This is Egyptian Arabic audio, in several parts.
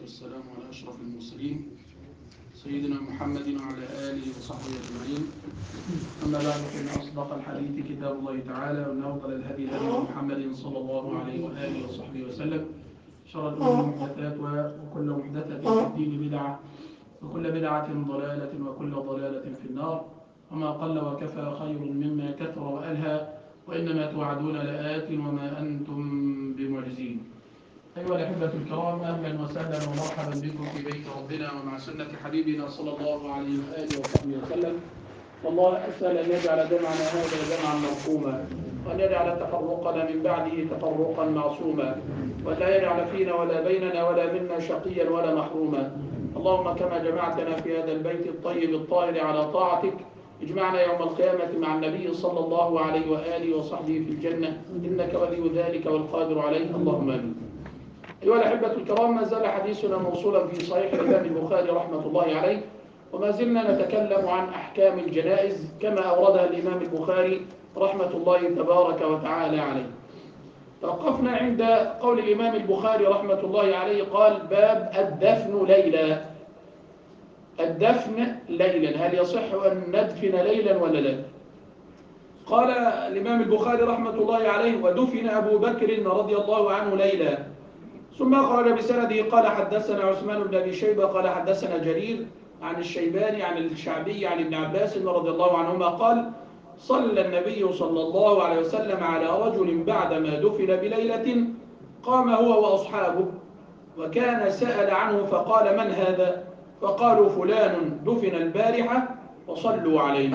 والسلام على أشرف المرسلين سيدنا محمد وعلى آله وصحبه أجمعين أما بعد فإن أصدق الحديث كتاب الله تعالى وأن أفضل الهدي هدي محمد صلى الله عليه وآله وصحبه وسلم شر الأمور محدثاتها وكل محدثة في الدين بدعة وكل بدعة ضلالة وكل ضلالة في النار وما قل وكفى خير مما كثر وألهى وإنما توعدون لآت وما أنتم بمعجزين أيها الأحبة الكرام أهلا وسهلا ومرحبا بكم في بيت ربنا ومع سنة حبيبنا صلى الله عليه وآله وصحبه وسلم والله أسأل أن يجعل جمعنا هذا جمعا مرحوما وأن يجعل تفرقنا من بعده تفرقا معصوما وأن لا يجعل فينا ولا بيننا ولا منا شقيا ولا محروما اللهم كما جمعتنا في هذا البيت الطيب الطاهر على طاعتك اجمعنا يوم القيامة مع النبي صلى الله عليه وآله وصحبه في الجنة إنك ولي ذلك والقادر عليه اللهم آمين أيها الأحبة الكرام ما زال حديثنا موصولا في صحيح الإمام البخاري رحمة الله عليه وما زلنا نتكلم عن أحكام الجنائز كما أوردها الإمام البخاري رحمة الله تبارك وتعالى عليه توقفنا عند قول الإمام البخاري رحمة الله عليه قال باب الدفن ليلا الدفن ليلا هل يصح أن ندفن ليلا ولا لا قال الإمام البخاري رحمة الله عليه ودفن أبو بكر رضي الله عنه ليلا ثم قال بسنده قال حدثنا عثمان بن أبي شيبة قال حدثنا جرير عن الشيباني عن الشعبي عن ابن عباس رضي الله عنهما قال صلى النبي صلى الله عليه وسلم على رجل بعدما دفن بليلة قام هو وأصحابه وكان سأل عنه فقال من هذا فقالوا فلان دفن البارحة وصلوا عليه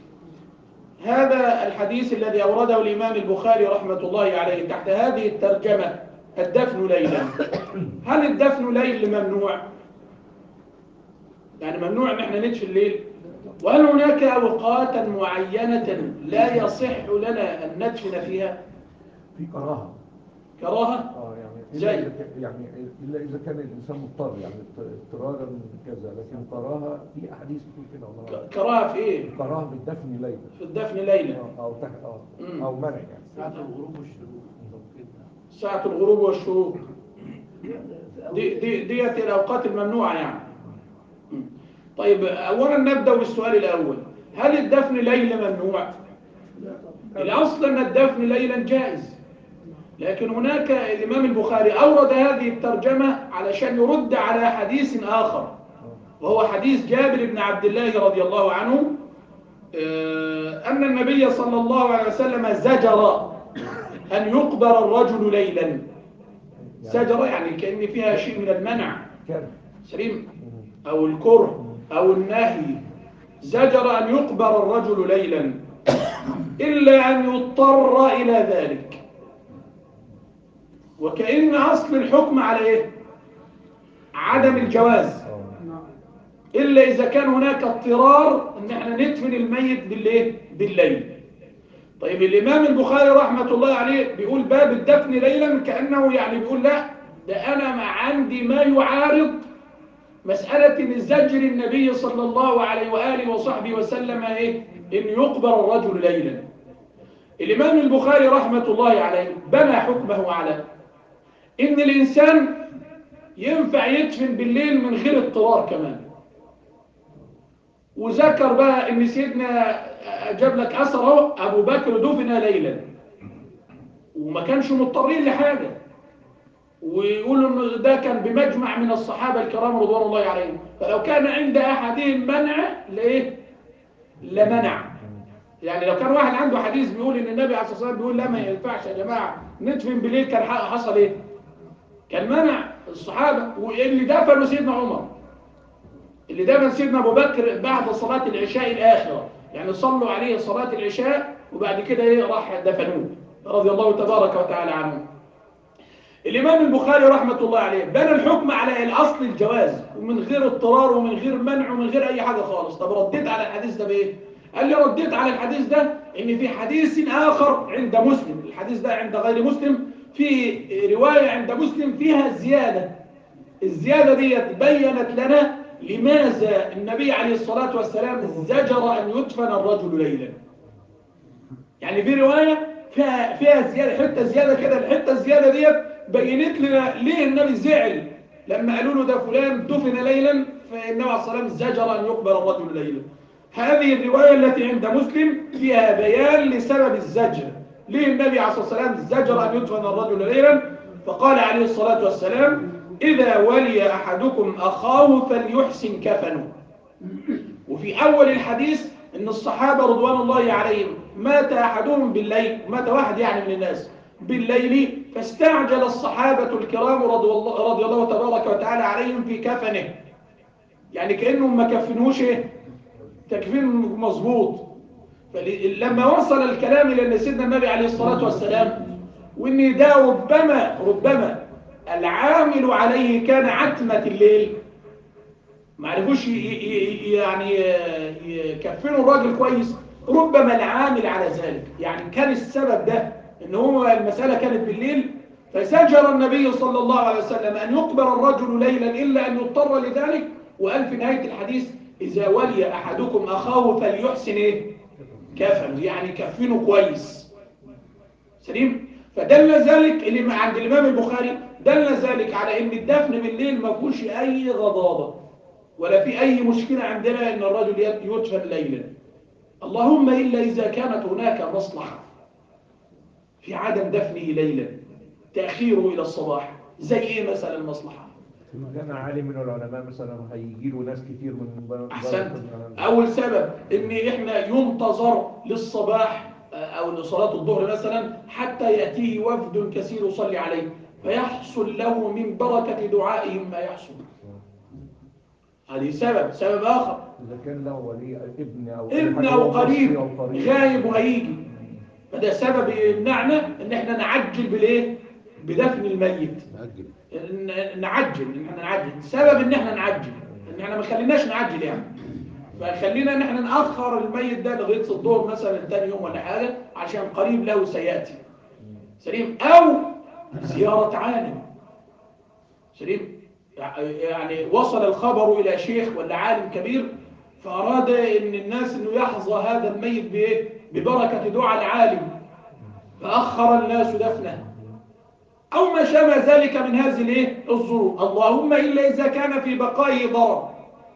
هذا الحديث الذي أورده الإمام البخاري رحمة الله عليه تحت هذه الترجمة الدفن ليلا هل الدفن ليل ممنوع يعني ممنوع ان احنا ندفن الليل وهل هناك اوقاتا معينة لا يصح لنا ان ندفن فيها في كراهه كراهة اه يعني زي؟ إلا إذا كان- يعني الا اذا كان الانسان مضطر يعني اضطرارا من كذا لكن كراهه في احاديث بتقول كده والله ك- كراهة في ايه كراهه بالدفن ليلا في الدفن ليلا آه، او تح... اه مم. او منع يعني ساعة الغروب والشروق كده. ساعة الغروب والشروق دي دي ديت الاوقات الممنوعة يعني م. طيب اولا نبدأ بالسؤال الاول هل الدفن ليلا ممنوع الاصل ان الدفن ليلا جائز لكن هناك الامام البخاري اورد هذه الترجمة علشان يرد على حديث اخر وهو حديث جابر بن عبد الله رضي الله عنه آه، أن النبي صلى الله عليه وسلم زجر أن يقبر الرجل ليلا زجر يعني كأن فيها شيء من المنع كره سليم مم. أو الكره أو النهي زجر أن يقبر الرجل ليلا إلا أن يضطر إلى ذلك وكأن أصل الحكم على إيه؟ عدم الجواز اه إلا إذا كان هناك اضطرار إن احنا ندفن الميت بالليل بالليل طيب الإمام البخاري رحمة الله عليه بيقول باب الدفن ليلا كأنه يعني بيقول لا ده أنا ما عندي ما يعارض مسألة إن زجر النبي صلى الله عليه وآله وصحبه وسلم إيه إن يقبر الرجل ليلا الإمام البخاري رحمة الله عليه بنى حكمه على إن الإنسان ينفع يدفن بالليل من غير اضطرار كمان وذكر بقى ان سيدنا جاب لك اثر اهو ابو بكر دفن ليلا وما كانش مضطرين لحاجه ويقولوا ان ده كان بمجمع من الصحابه الكرام رضوان الله عليهم فلو كان عند احدهم منع لايه لمنع يعني لو كان واحد عنده حديث بيقول ان النبي عليه الصلاه والسلام بيقول لا ما ينفعش يا جماعه ندفن بالليل كان حصل ايه كان منع الصحابه واللي دفنوا سيدنا عمر اللي دفن سيدنا ابو بكر بعد صلاه العشاء الاخره يعني صلوا عليه صلاه العشاء وبعد كده ايه راح دفنوه رضي الله تبارك وتعالى عنه الامام البخاري رحمه الله عليه بنى الحكم على الاصل الجواز ومن غير اضطرار ومن غير منع ومن غير اي حاجه خالص طب رديت على الحديث ده بايه قال لي رديت على الحديث ده ان في حديث اخر عند مسلم الحديث ده عند غير مسلم في روايه عند مسلم فيها زياده الزيادة دي بينت لنا لماذا النبي عليه الصلاة والسلام زجر أن يدفن الرجل ليلا يعني في رواية فيها, فيها زيادة حتة زيادة كده الحتة الزيادة دي بينت لنا ليه النبي زعل لما قالوا له ده فلان دفن ليلا فالنبي عليه الصلاة والسلام زجر أن يقبل الرجل ليلا هذه الرواية التي عند مسلم فيها بيان لسبب الزجر ليه النبي عليه الصلاة والسلام زجر أن يدفن الرجل ليلا فقال عليه الصلاة والسلام إذا ولي أحدكم أخاه فليحسن كفنه وفي أول الحديث أن الصحابة رضوان الله عليهم مات أحدهم بالليل مات واحد يعني من الناس بالليل فاستعجل الصحابة الكرام رضي الله, رضي الله تبارك وتعالى عليهم في كفنه يعني كأنهم ما كفنوش إيه؟ تكفين مظبوط فلما وصل الكلام إلى أن سيدنا النبي عليه الصلاة والسلام وأن ده ربما ربما العامل عليه كان عتمة الليل ما عرفوش ي- ي- يعني يكفنوا الراجل كويس ربما العامل على ذلك يعني كان السبب ده ان هو المسألة كانت بالليل فزجر النبي صلى الله عليه وسلم أن يقبر الرجل ليلا إلا أن يضطر لذلك وقال في نهاية الحديث إذا ولي أحدكم أخاه فليحسن إيه؟ كفنه يعني كفنه كويس سليم فدل ذلك اللي عند الإمام البخاري دل ذلك على أن الدفن بالليل ما فيهوش أي غضاضة ولا في أي مشكلة عندنا أن الرجل يدفن ليلا اللهم إلا إذا كانت هناك مصلحة في عدم دفنه ليلا تأخيره إلى الصباح زي إيه مثلا المصلحة إن كان عالم من العلماء مثلا هيجي له ناس كتير من بر- أحسنت بره- أول سبب إن إحنا ينتظر للصباح آه، أو لصلاة الظهر مثلا حتى يأتيه وفد كثير يصلي عليه فيحصل له من بركة دعائهم ما يحصل هذه سبب سبب آخر إذا كان له ولي ابن أو ابن حاجة أو هو قريب مصري أو قريب. غايب وهيجي فده سبب يمنعنا إن إحنا نعجل بالإيه؟ بدفن الميت نأجل ن- نعجل ان احنا نعجل سبب ان احنا نعجل ان احنا ما خليناش نعجل يعني فخلينا ان احنا ناخر الميت ده لغايه الظهر مثلا تاني يوم ولا حاجه عشان قريب له سياتي سليم او زياره عالم سليم يعني وصل الخبر الى شيخ ولا عالم كبير فاراد ان الناس انه يحظى هذا الميت بايه ببركه دعاء العالم فاخر الناس دفنه أو ما شابه ذلك من هذه الايه الظروف اللهم إلا إذا كان في بقائه ضرر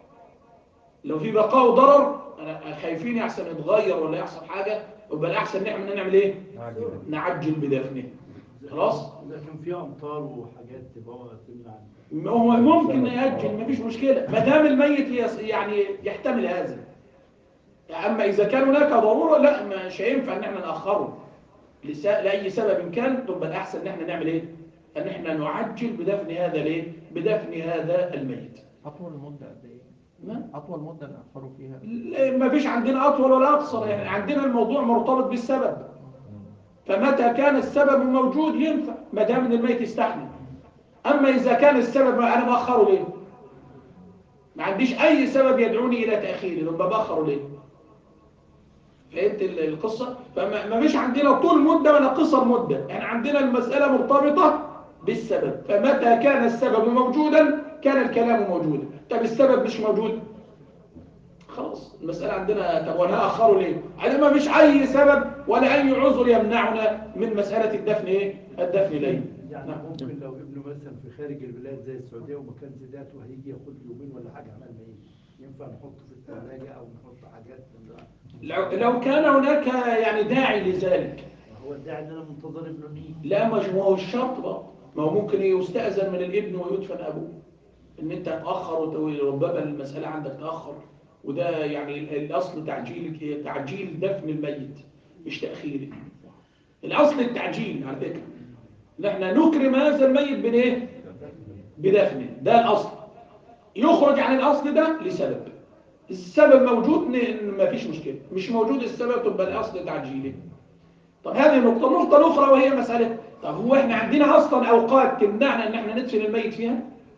لو في بقائه ضرر أنا خايفين يحسن يتغير ولا يحصل حاجة يبقى الأحسن إن احنا نعمل إيه عاجل. نعجل بدفنه خلاص لكن في امطار وحاجات تبقى تمنع هو ممكن يأجل مفيش مشكلة ما دام الميت يس- يعني يحتمل هذا أما إذا كان هناك ضرورة لا مش هينفع إن احنا نأخره لس- لأي سبب كان تبقى الأحسن إن احنا نعمل إيه؟ إن احنا نعجل بدفن هذا ليه؟ بدفن هذا الميت أطول مدة قد إيه؟ نعم. أطول مدة نأخروا فيها ما فيش عندنا أطول ولا أقصر يعني عندنا الموضوع مرتبط بالسبب فمتى كان السبب موجود ينفع ما دام إن الميت يستحمل أما إذا كان السبب ما أنا بأخره ليه؟ ما عنديش أي سبب يدعوني إلى تأخيره يبقى بأخره ليه؟ فهمت ال- القصة؟ فما ما فيش عندنا طول مدة ولا قصر مدة يعني عندنا المسألة مرتبطة بالسبب فمتى كان السبب موجودا كان الكلام موجودا طب السبب مش موجود خلاص المسألة عندنا طب وانا أخره ليه؟ عندما ما فيش أي سبب ولا أي عذر يمنعنا من مسألة الدفن إيه؟ الدفن ليه؟ يعني نعم. ممكن لو ابنه مثلا في خارج البلاد زي السعوديه وما كانش ذات وهيجي ياخد يومين ولا حاجه عمال ما يجي ينفع نحطه في الثلاجه او نحط حاجات من ده لو, لو كان هناك يعني داعي لذلك هو الداعي ان انا منتظر ابنه يجي لا مش ما هو الشرط بقى ما هو ممكن يستأذن من الابن ويدفن أبوه إن أنت تأخر وت- وربما المسألة عندك تأخر وده يعني ال- الأصل تعجيل تعجيل دفن الميت مش تأخيره الأصل التعجيل على فكرة إن احنا نكرم هذا الميت بإيه؟ بدفنه ده الأصل يخرج عن الأصل ده لسبب السبب موجود ن- مفيش مشكلة مش موجود السبب تبقى الأصل تعجيله طب هذه نقطة النقطة الأخرى وهي مسألة طب هو احنا عندنا أصلا أوقات تمنعنا إن احنا ندفن الميت فيها؟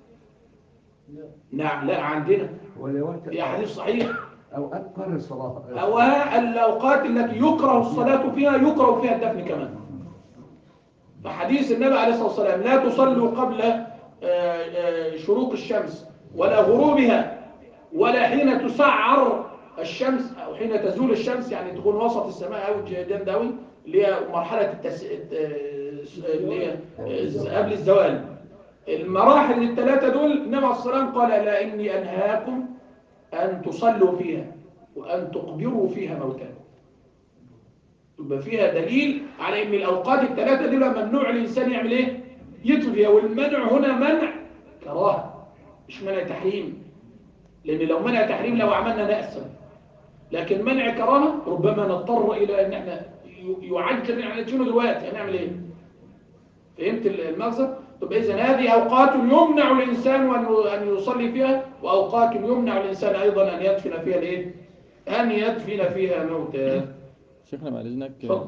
نعم لا عندنا ولا وقت في حديث صحيح أوقات قرر الصلاة أو الأوقات التي يكره الصلاة فيها يكره فيها الدفن كمان فحديث النبي عليه الصلاة والسلام لا تصلوا قبل آه، آه، شروق الشمس ولا غروبها ولا حين تسعر الشمس أو حين تزول الشمس يعني تكون وسط السماء أو جامد أوي اللي هي مرحلة التس... الت- اللي هي آه، قبل الزوال المراحل الثلاثة دول النبي عليه الصلاة والسلام قال لا إني أنهاكم أن تصلوا فيها وأن تقبروا فيها موتاكم يبقى فيها دليل على ان الاوقات الثلاثه دول ممنوع الانسان يعمل ايه يطفي والمنع هنا منع كراهه مش منع تحريم لان لو منع تحريم لو عملنا نأسا لكن منع كراهه ربما نضطر الى ان احنا ي- يعجل يعني شنو دلوقتي هنعمل ايه فهمت المغزى طب اذا هذه اوقات يمنع الانسان ان ان يصلي فيها واوقات يمنع الانسان ايضا ان يدفن فيها الايه ان يدفن فيها موتاه شيخنا بعد إذنك اتفضل.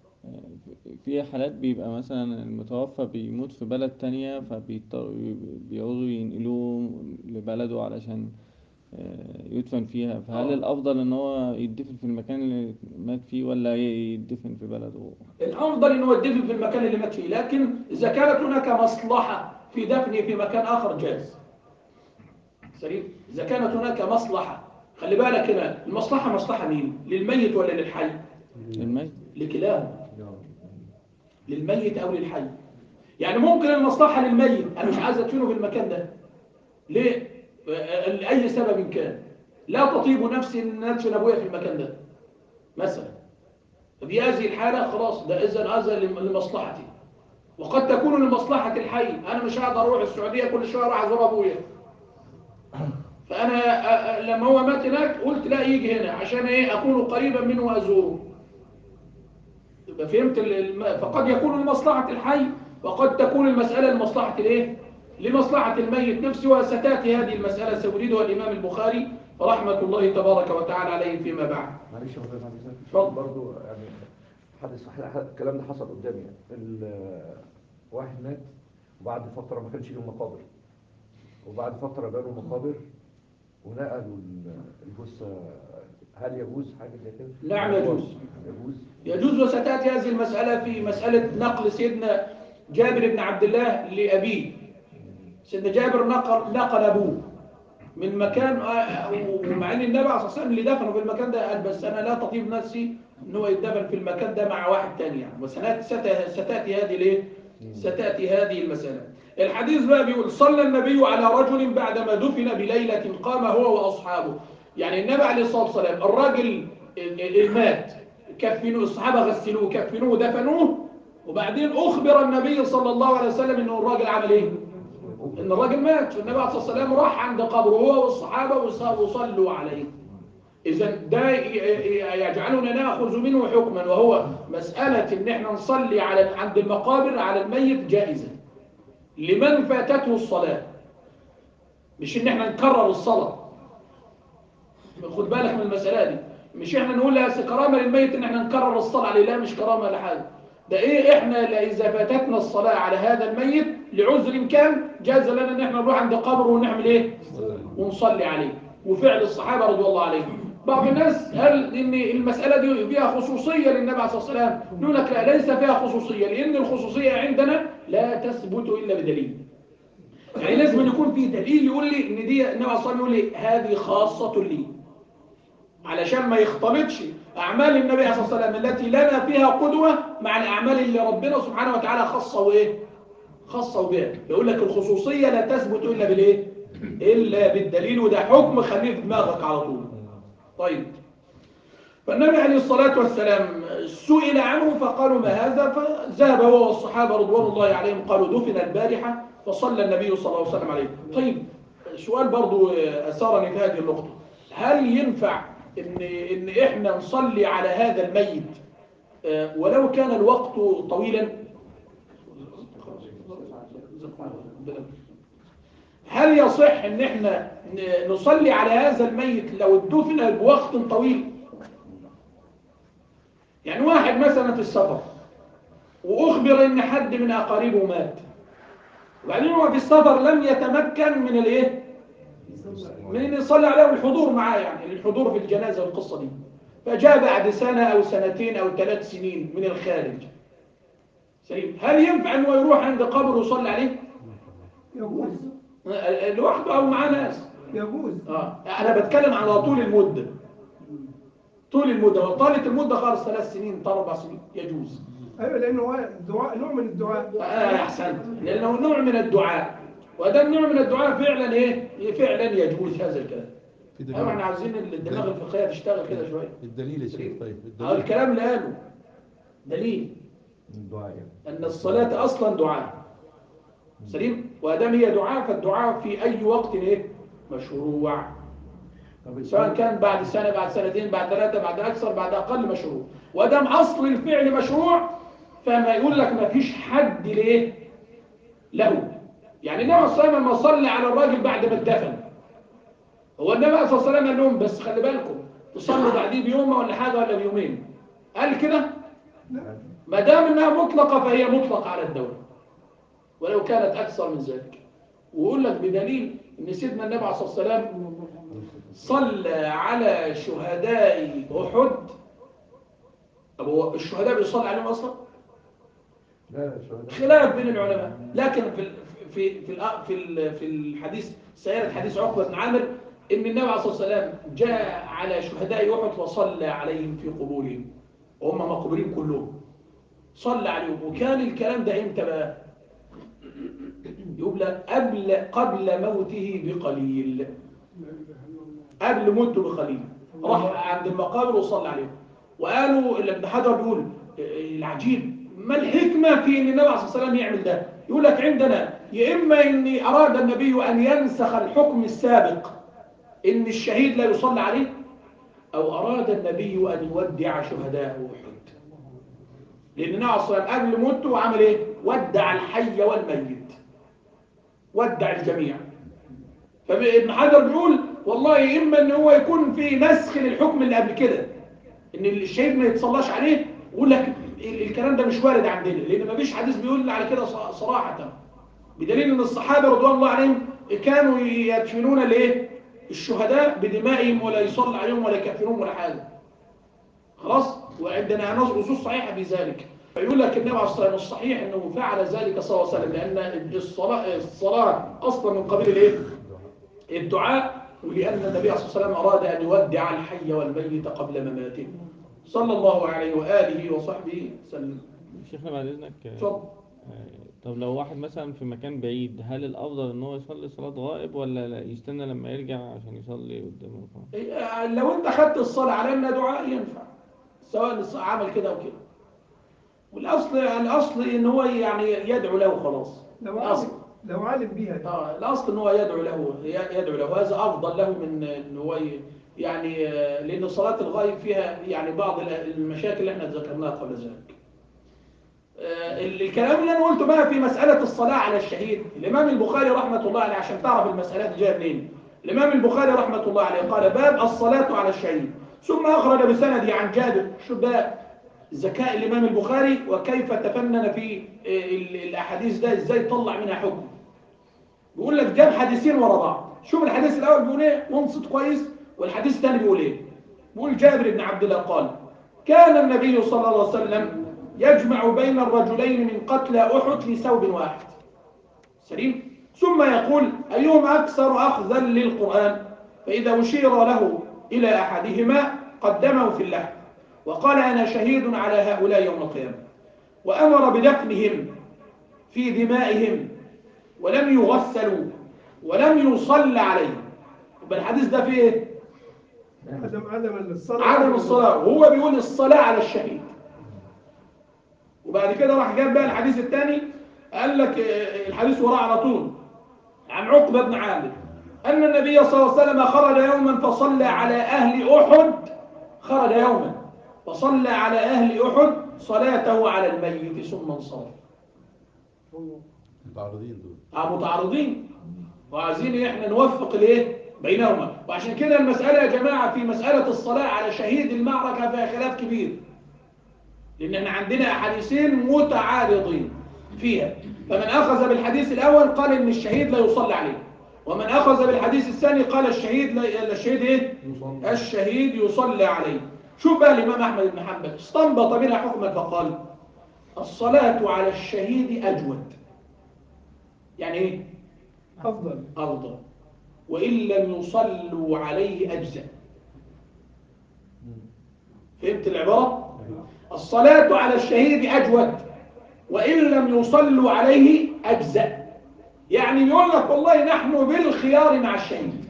في حالات بيبقى مثلا المتوفى بيموت في بلد تانية فبيعوزوا ينقلوه لبلده علشان آه، يدفن فيها فهل آه. الأفضل إن هو يدفن في المكان اللي مات فيه ولا يدفن في بلده؟ الافضل انه يدفن في المكان اللي مات فيه لكن اذا كانت هناك مصلحه في دفنه في مكان اخر جاز سليم اذا كانت هناك مصلحه خلي بالك هنا المصلحه مصلحه مين للميت ولا للحي الميت لكلاهما للميت او للحي يعني ممكن المصلحه للميت انا مش عايز ادفنه في المكان ده ليه آه، لاي سبب كان لا تطيب نفسي ان ادفن ابويا في المكان ده مثلا في هذه الحاله خلاص ده اذا هذا لم- لمصلحتي وقد تكون لمصلحه الحي انا مش هقدر اروح السعوديه كل شويه اروح ازور ابويا فانا آه، آه، لما هو مات هناك قلت لا يجي هنا عشان ايه اكون قريبا منه وازوره يبقى فهمت ال- الم... فقد يكون لمصلحة الحي وقد تكون المسألة لمصلحة الايه لمصلحة الميت نفسه وستأتي هذه المسألة سيريدها الإمام البخاري رحمة الله تبارك وتعالى عليه فيما بعد معلش يا مولانا بعد إذنك. اتفضل. برضو يعني حدث الكلام ده حصل قدامي يعني ال- واحد مات وبعد فترة ما كانش لهم مقابر وبعد فترة بنوا مقابر ونقلوا ال- الجثة هل يجوز حاجة زي كده؟ نعم يجوز. يجوز يجوز وستأتي هذه المسألة في مسألة نقل سيدنا جابر بن عبد الله لأبيه سيدنا جابر نقل نقل أبوه من مكان آه، ومع ان النبي عليه الصلاه والسلام اللي دفنه في المكان ده قال بس انا لا تطيب نفسي ان هو يدفن في المكان ده مع واحد تاني يعني وسنات ست- ستاتي هذه الايه؟ ستاتي هذه المساله. الحديث بقى بيقول صلى النبي على رجل بعدما دفن بليله قام هو واصحابه. يعني النبي عليه الصلاه والسلام الراجل ال- ال- المات كفنوه الصحابه غسلوه كفنوه ودفنوه وبعدين اخبر النبي صلى الله عليه وسلم انه الراجل عمل ايه؟ ان الراجل مات فالنبي عليه الصلاه والسلام راح عند قبره هو والصحابه وص- وصلوا عليه اذا ده ي- ي- يجعلنا ناخذ منه حكما وهو مساله ان احنا نصلي على عند المقابر على الميت جائزه لمن فاتته الصلاه مش ان احنا نكرر الصلاه خد بالك من المساله دي مش احنا نقول لا كرامه للميت ان احنا نكرر الصلاه عليه لا مش كرامه لحاجه ده ايه احنا لا اذا فاتتنا الصلاه على هذا الميت لعذر كان جاز لنا ان احنا نروح عند قبره ونعمل ايه ونصلي عليه وفعل الصحابه رضي الله عليهم بعض الناس قال ان المساله دي فيها خصوصيه للنبي عليه الصلاه والسلام يقول لك لا ليس فيها خصوصيه لان الخصوصيه عندنا لا تثبت الا بدليل يعني لازم أن يكون في دليل يقول لي ان دي النبي عليه الصلاه والسلام يقول لي هذه خاصه لي علشان ما يختلطش أعمال النبي عليه الصلاة والسلام التي لنا فيها قدوة مع الأعمال اللي ربنا سبحانه وتعالى خصه وإيه؟ خصه بها يقول لك الخصوصية لا تثبت إلا بالإيه؟ إلا بالدليل وده حكم خليه في دماغك على طول طيب فالنبي عليه الصلاة والسلام سئل عنه فقالوا ما هذا فذهب هو والصحابة رضوان الله عليهم قالوا دفن البارحة فصلى النبي صلى الله عليه وسلم عليه طيب سؤال برضو أثارني في هذه النقطة هل ينفع إن, إن إحنا نصلي على هذا الميت آه، ولو كان الوقت طويلا هل يصح ان احنا ن- نصلي على هذا الميت لو اتدفن بوقت طويل يعني واحد مثلا في السفر واخبر ان حد من اقاربه مات وبعدين هو في السفر لم يتمكن من الايه من ان يصلي عليه الحضور معاه يعني الحضور في الجنازه والقصه دي فجاء بعد سنه او سنتين او ثلاث سنين من الخارج سليم هل ينفع ان هو يروح عند قبره ويصلي عليه يجوز لوحده او معاه ناس يجوز اه انا بتكلم على طول المده طول المده لو طالت المده خالص ثلاث سنين طال اربع سنين يجوز ايوه لانه هو دعاء نوع من الدعاء آه احسنت لانه نوع من الدعاء وده نوع من الدعاء فعلا ايه فعلا يجوز هذا الكلام في ايوه احنا دليل عايزين الدماغ الفقهيه تشتغل كده شويه الدليل يا شيخ طيب اه الدليل الكلام اللي قاله دليل الدعاء يعني ان الصلاه اصلا دعاء سليم وادام هي دعاء فالدعاء في اي وقت ايه مشروع طب سواء كان بعد سنه بعد سنتين بعد ثلاثه بعد اكثر بعد اقل مشروع وادام اصل الفعل مشروع فما يقول لك ما فيش حد ليه له يعني النبي صلى الله عليه وسلم لما صلى على الراجل بعد ما اتدفن هو النبي صلى الله عليه وسلم قال لهم بس خلي بالكم تصلوا بعديه بيوم ولا حاجه ولا بيومين قال كده ما دام انها مطلقه فهي مطلقه على الدوله ولو كانت اكثر من ذلك ويقول لك بدليل ان سيدنا النبي عليه الصلاه والسلام صلى على شهداء احد طب هو الشهداء بيصلي عليهم اصلا لا شهداء خلاف بين العلماء لكن في ال- في في الأ- في ال- في الحديث سيرة حديث عقبة بن عامر ان النبي عليه الصلاه والسلام جاء على شهداء احد وصلى عليهم في قبورهم وهم مقبورين كلهم صلى عليهم وكان الكلام ده امتى بقى يقول لك قبل قبل موته بقليل قبل موته بقليل راح عند المقابر وصلى عليهم وقالوا اللي ابن حجر بيقول إيه العجيب ما الحكمة في ان النبي عليه الصلاة والسلام يعمل ده يقول لك عندنا يا إما ان أراد النبي أن ينسخ الحكم السابق ان الشهيد لا يصلى عليه أو أراد النبي أن يودع شهداء أحد لأن النبي عليه الصلاة والسلام قبل موته عمل إيه؟ ودع الحي والميت ودع الجميع فابن حجر بيقول والله إما أن هو يكون في نسخ للحكم اللي قبل كده ان الشهيد ما يتصلاش عليه يقول لك ال- الكلام ده مش وارد عندنا لان ما فيش حديث بيقول على كده ص- صراحه بدليل ان الصحابه رضوان الله عليهم كانوا يدفنون الايه الشهداء بدمائهم ولا يصلى عليهم ولا يكفنهم ولا حاجه خلاص وعندنا نصوص صحيحه في ذلك فيقول لك النبي عليه الصلاه والسلام الصحيح انه فعل ذلك صلى الله عليه وسلم لان الصلاه الصلاه اصلا من قبيل الايه الدعاء ولأن النبي صلى الله عليه وسلم أراد أن يودع الحي والميت قبل مماته صلى الله عليه وآله وصحبه وسلم شيخنا بعد اذنك آه، اتفضل آه، طب لو واحد مثلا في مكان بعيد هل الافضل ان هو يصلي صلاة غائب ولا لا يستنى لما يرجع عشان يصلي قدام القبر إيه، لو أنت خدت الصلاة على أنها دعاء ينفع سواء الص- عمل كده أو كده والأصل الأصل إن هو يعني يدعو له خلاص لو الأصل علم لو علم بيها دي. آه الأصل إن هو يدعو له يدعو له هذا أفضل له من إن هو ي- يعني آه، لأن صلاة الغائب فيها يعني بعض ال- المشاكل اللي احنا ذكرناها قبل ذلك آه، الكلام اللي انا قلته بقى في مسألة الصلاة على الشهيد الإمام البخاري رحمة الله عليه عشان تعرف المسألة دي جايه منين الإمام البخاري رحمة الله عليه قال باب الصلاة على الشهيد ثم أخرج بسندي عن جابر شو بقى ذكاء الإمام البخاري وكيف تفنن في آه، ال- الأحاديث ده إزاي طلع منها حكم بيقول لك جاب حديثين ورا بعض شوف الحديث الأول بيقول إيه وانصت كويس والحديث الثاني بيقول إيه بيقول جابر بن عبد الله قال كان النبي صلى الله عليه وسلم يجمع بين الرجلين من قتلى أحد في ثوب واحد سليم ثم يقول أيهم أكثر أخذا للقرآن فإذا أشير له إلى أحدهما قدمه في اللحم وقال أنا شهيد على هؤلاء يوم القيامة وأمر بدفنهم في دمائهم ولم يغسلوا ولم يصلى عليهم يبقى الحديث ده فيه إيه؟ عدم عدم الصلاة عدم الصلاة وهو بيقول الصلاة على الشهيد وبعد كده راح جاب بقى الحديث الثاني قال لك آه، الحديث وراه على طول عن عقبة بن عامر أن النبي صلى الله عليه وسلم خرج يوما فصلى على أهل أحد خرج يوما فصلى على أهل أحد صلاته على الميت ثم انصرف المتعرضين دول آه، متعارضين وعايزين احنا نوفق الايه بينهما وعشان كده المسألة يا جماعة في مسألة الصلاة على شهيد المعركة فيها خلاف كبير لأن احنا عندنا حديثين متعارضين فيها فمن أخذ بالحديث الأول قال إن الشهيد لا يصلى عليه ومن أخذ بالحديث الثاني قال الشهيد لا الشهيد إيه؟ يصلي. الشهيد يصلى عليه شوف بقى الإمام أحمد بن حنبل استنبط منها حكما فقال الصلاة على الشهيد أجود يعني إيه؟ أفضل أفضل وإن لم يصلوا عليه أجزاء فهمت العبارة؟ الصلاة على الشهيد أجود وإن لم يصلوا عليه أجزاء يعني بيقول لك والله نحن بالخيار مع الشهيد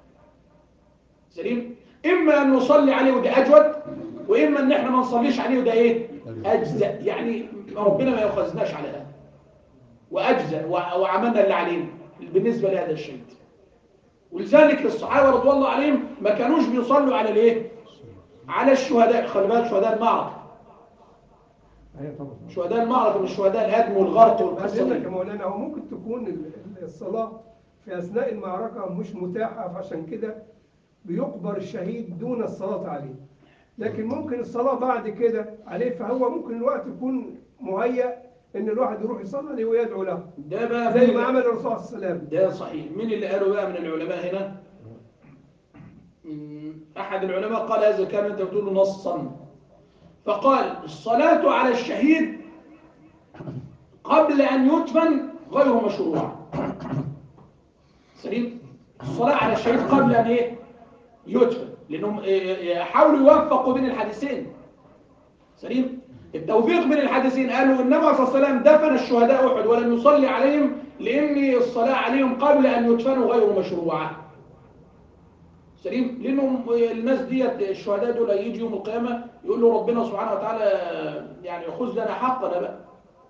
سليم اما ان نصلي عليه وده اجود واما ان احنا ما نصليش عليه وده ايه اجزا يعني ربنا ما يؤاخذناش على هذا واجزا وع- وعملنا اللي علينا بالنسبه لهذا الشهيد ولذلك الصحابه رضوان الله عليهم ما كانوش بيصلوا على الايه على الشهداء خلي بالك شهداء المعركه ايوه طبعا شهداء المعركه مش شهداء الهدم والغرق والقصه بعدين دي يا مولانا هو ممكن تكون ال- ال- الصلاة في أثناء المعركة مش متاحة فعشان كده بيقبر الشهيد دون الصلاة عليه لكن ممكن الصلاة بعد كده عليه فهو ممكن الوقت يكون مهيأ إن الواحد يروح يصلي عليه ويدعو له ده بقى زي مين ما اللي- عمل الرسول عليه السلام ده صحيح مين اللي قالوا بقى من العلماء هنا مم، احد العلماء قال هذا الكلام انت بتقول له نصا فقال الصلاة على الشهيد قبل ان يدفن غير مشروع سليم الصلاة على الشهيد قبل ان ايه يدفن لانهم إيه، يحاولوا يوفقوا بين الحديثين سليم التوفيق بين الحديثين قالوا النبي صلى الله عليه وسلم دفن الشهداء احد ولم يصلي عليهم لان الصلاه عليهم قبل ان يدفنوا غير مشروعه سليم لانهم الناس ديت الشهداء دول يجي يوم القيامه يقول له ربنا سبحانه وتعالى يعني خذ لنا حقنا بقى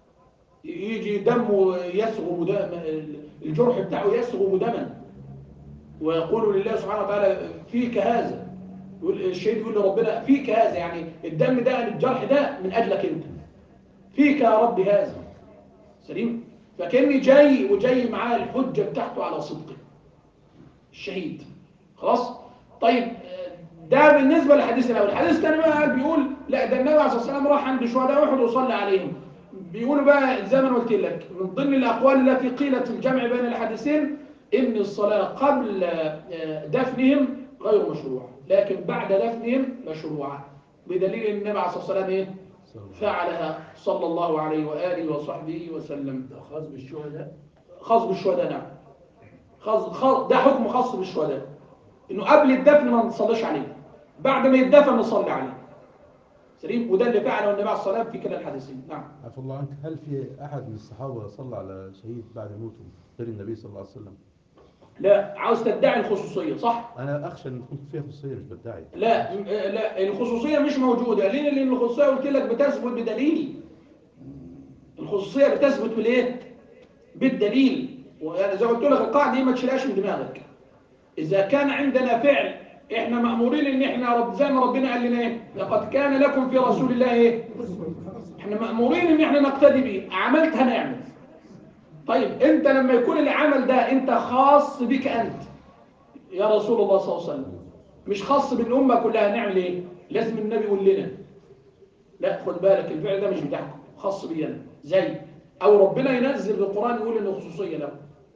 يجي دمه يسغب دم الجرح بتاعه يسغب دما ويقول لله سبحانه وتعالى فيك هذا يقول الشهيد يقول لربنا فيك هذا يعني الدم ده الجرح ده من اجلك انت فيك يا رب هذا سليم فكاني جاي وجاي معاه الحجه بتاعته على صدقه الشهيد خلاص طيب ده بالنسبه للحديث الاول الحديث الثاني بقى بيقول لا ده النبي عليه الصلاه والسلام راح عند شهداء احد وصلى عليهم بيقولوا بقى زي ما أنا قلت لك من ضمن الاقوال التي قيلت في الجمع بين الحديثين ان الصلاه قبل آه، دفنهم غير مشروعه لكن بعد دفنهم مشروعه بدليل ان النبي عليه الصلاه والسلام ايه فعلها صلى الله عليه واله وصحبه وسلم ده خاص بالشهداء خاص بالشهداء نعم خاص خاص ده حكم خاص بالشهداء انه قبل الدفن ما نصليش عليه بعد ما يدفن نصلي عليه سليم وده اللي فعله النبي عليه الصلاه والسلام في كلا الحديثين نعم عفوا الله عنك هل في أحد من الصحابة صلى على شهيد بعد موته غير النبي صلى الله عليه وسلم؟ لا عاوز تدعي الخصوصيه صح أنا أخشى أن تكون فيها خصوصية مش بدعي لا م- لا الخصوصيه مش موجوده ليه لان الخصوصيه قلت لك بتثبت بدليل الخصوصيه بتثبت بالايه بالدليل وانا زي ما قلت لك القاعده دي ما تشيلهاش من دماغك اذا كان عندنا فعل احنا مامورين ان احنا رب زي ما ربنا قال لنا ايه لقد كان لكم في رسول الله ايه احنا مامورين ان احنا نقتدي بيه عملت هنعمل طيب انت لما يكون العمل ده انت خاص بك انت يا رسول الله صلى الله عليه وسلم مش خاص بالامه كلها نعمل ايه لازم النبي يقول لنا لا خد بالك الفعل ده مش بتاعكم خاص بي انا زي او ربنا ينزل بالقران يقول انه خصوصيه له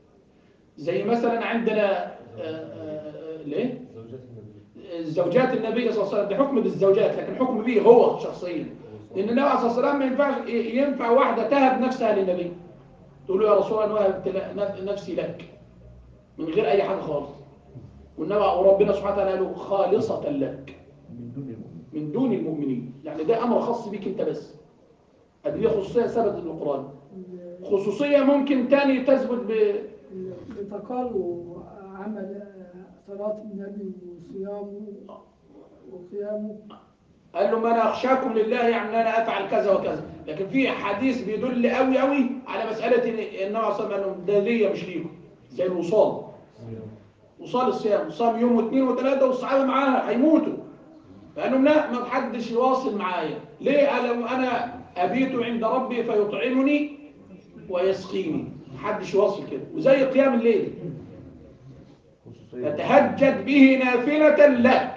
زي مثلا عندنا آه، آه، آه، ليه زوجات النبي صلى الله عليه وسلم ده حكم بالزوجات لكن حكم به هو شخصيا لان النبي صلى الله عليه وسلم ما ينفعش ينفع واحده تهب نفسها للنبي تقول له يا رسول الله انا وهبت نفسي لك من غير اي حاجه خالص والنبي وربنا سبحانه وتعالى قال له خالصه لك من دون المؤمن من دون المؤمنين يعني ده امر خاص بيك انت بس هذه هي خصوصيه ثبتت في القران خصوصيه ممكن تاني تثبت ب لتقالوا عمل صلاة النبي وصيامه وقيامه قال له ما انا اخشاكم لله يعني ان انا افعل كذا وكذا لكن في حديث بيدل قوي قوي على مساله ان النبي عليه الصلاه والسلام ده ليا مش ليكم زي الوصال وصال الصيام صام يوم واثنين وثلاثه والصحابه معاها هيموتوا فقال لهم لا ما حدش يواصل معايا ليه قال انا ابيت عند ربي فيطعمني ويسقيني محدش يواصل كده وزي قيام الليل خصوصية فتهجد به نافلة لك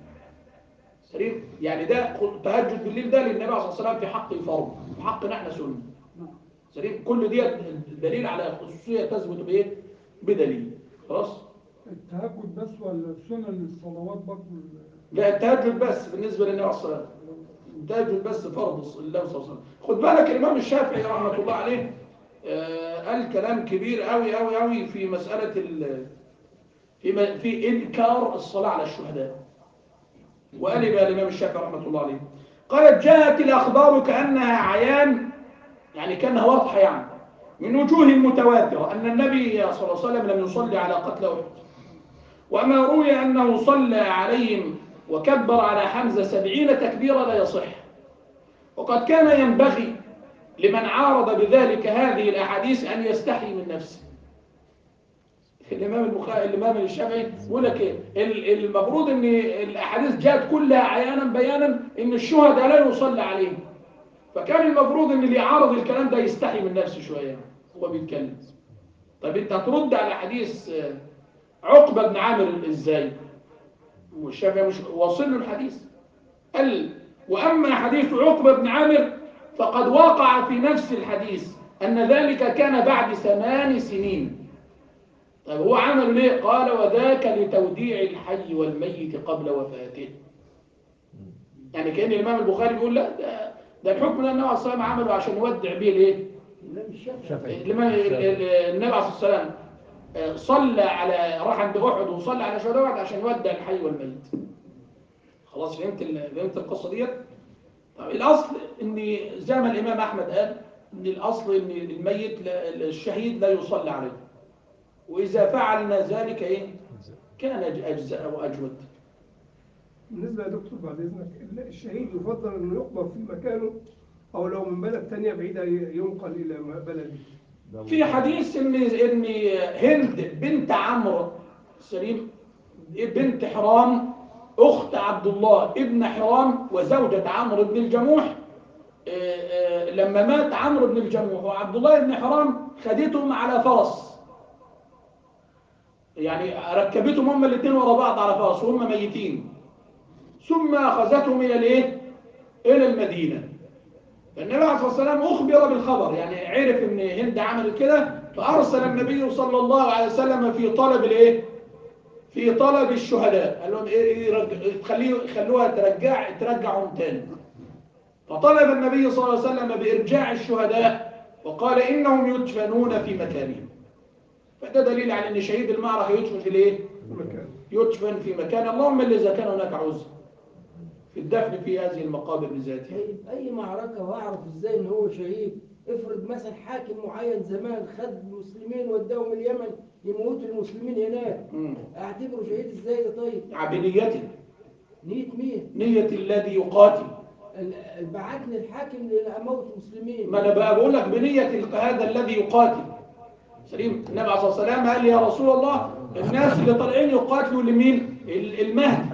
سليم يعني ده خ- تهجد بالليل ده للنبي عليه الصلاة والسلام في حق فرض في حقنا احنا سنة سليم كل دي دليل على خصوصية تثبت بايه بدليل خلاص التهجد بس ولا سنن الصلوات برضه لا التهجد بس بالنسبة للنبي عليه الصلاة والسلام التهجد بس فرض الله صلى الله عليه وسلم خد بالك الإمام الشافعي رحمة الله عليه آه، قال كلام كبير قوي قوي قوي في مسألة ال في م- في إنكار الصلاة على الشهداء وقال إيه بقى الإمام الشافعي رحمة الله عليه قالت جاءت الأخبار كأنها عيان يعني كأنها واضحة يعني من وجوه متواترة أن النبي صلى الله عليه وسلم لم يصلي على قتل أحد وما روي أنه صلى عليهم وكبر على حمزة سبعين تكبيرة لا يصح وقد كان ينبغي لمن عارض بذلك هذه الأحاديث أن يستحي من نفسه الإمام البخاري الإمام الشافعي يقول لك إيه ال- المفروض إن الأحاديث جاءت كلها عيانا بيانا إن الشهداء لا يصلى عليهم فكان المفروض إن اللي يعارض الكلام ده يستحي من نفسه شوية هو بيتكلم طب أنت هترد على حديث آه، عقبة بن عامر إزاي؟ والشافعي مش واصل له الحديث قال وأما حديث عقبة بن عامر فقد وقع في نفس الحديث أن ذلك كان بعد ثمان سنين طيب هو عمل ليه؟ قال وذاك لتوديع الحي والميت قبل وفاته يعني كأن الإمام البخاري بيقول لا ده, ده الحكم ده النبي عليه الصلاة والسلام عمله عشان يودع بيه الايه؟ لا مش شافعي شافعي الإمام- ال- ال- النبي عليه الصلاة والسلام آه، صلى على راح عند أحد وصلى على شهداء أحد عشان يودع الحي والميت خلاص فهمت ال- فهمت القصة ديت؟ طب الأصل إن زي ما الإمام أحمد قال إن الأصل إن الميت لا- الشهيد لا يصلى عليه وإذا فعلنا ذلك إيه؟ كان أج- أجزاء وأجود بالنسبة يا دكتور بعد إذنك الشهيد يفضل إنه يقبر في مكانه أو لو من بلد تانية بعيدة ينقل إلى بلده في حديث ان ان هند بنت عمرو سليم بنت حرام اخت عبد الله ابن حرام وزوجة عمرو بن الجموح آه، آه، لما مات عمرو بن الجموح وعبد الله بن حرام خدتهم على فرس يعني ركبتهم هم الاثنين ورا بعض على فرس وهم ميتين ثم اخذتهم الى الايه الى المدينه فالنبي عليه الصلاة والسلام أخبر بالخبر يعني عرف إن هند عملت كده فأرسل النبي صلى الله عليه وسلم في طلب الإيه؟ في طلب الشهداء قال لهم إيه إيه رج- تخليه خلوها ترجع ترجعهم تاني فطلب النبي صلى الله عليه وسلم بإرجاع الشهداء وقال إنهم يدفنون في مكانهم فده دليل على إن شهيد المعركة يدفن في الإيه؟ مكان يدفن في مكان اللهم إلا إذا كان هناك عذر في الدفن في هذه المقابر بذاتها طيب اي معركه واعرف ازاي ان هو شهيد افرض مثلا حاكم معين زمان خد المسلمين وداهم اليمن يموتوا المسلمين هناك مم. اعتبره شهيد ازاي ده طيب بنيته نية مين نية الذي يقاتل ال- بعتني الحاكم لاموت مسلمين ما انا بقى بقول لك بنية ال- هذا الذي يقاتل سليم النبي عليه الصلاة والسلام قال يا رسول الله الناس اللي طالعين يقاتلوا لمين ال- المهدي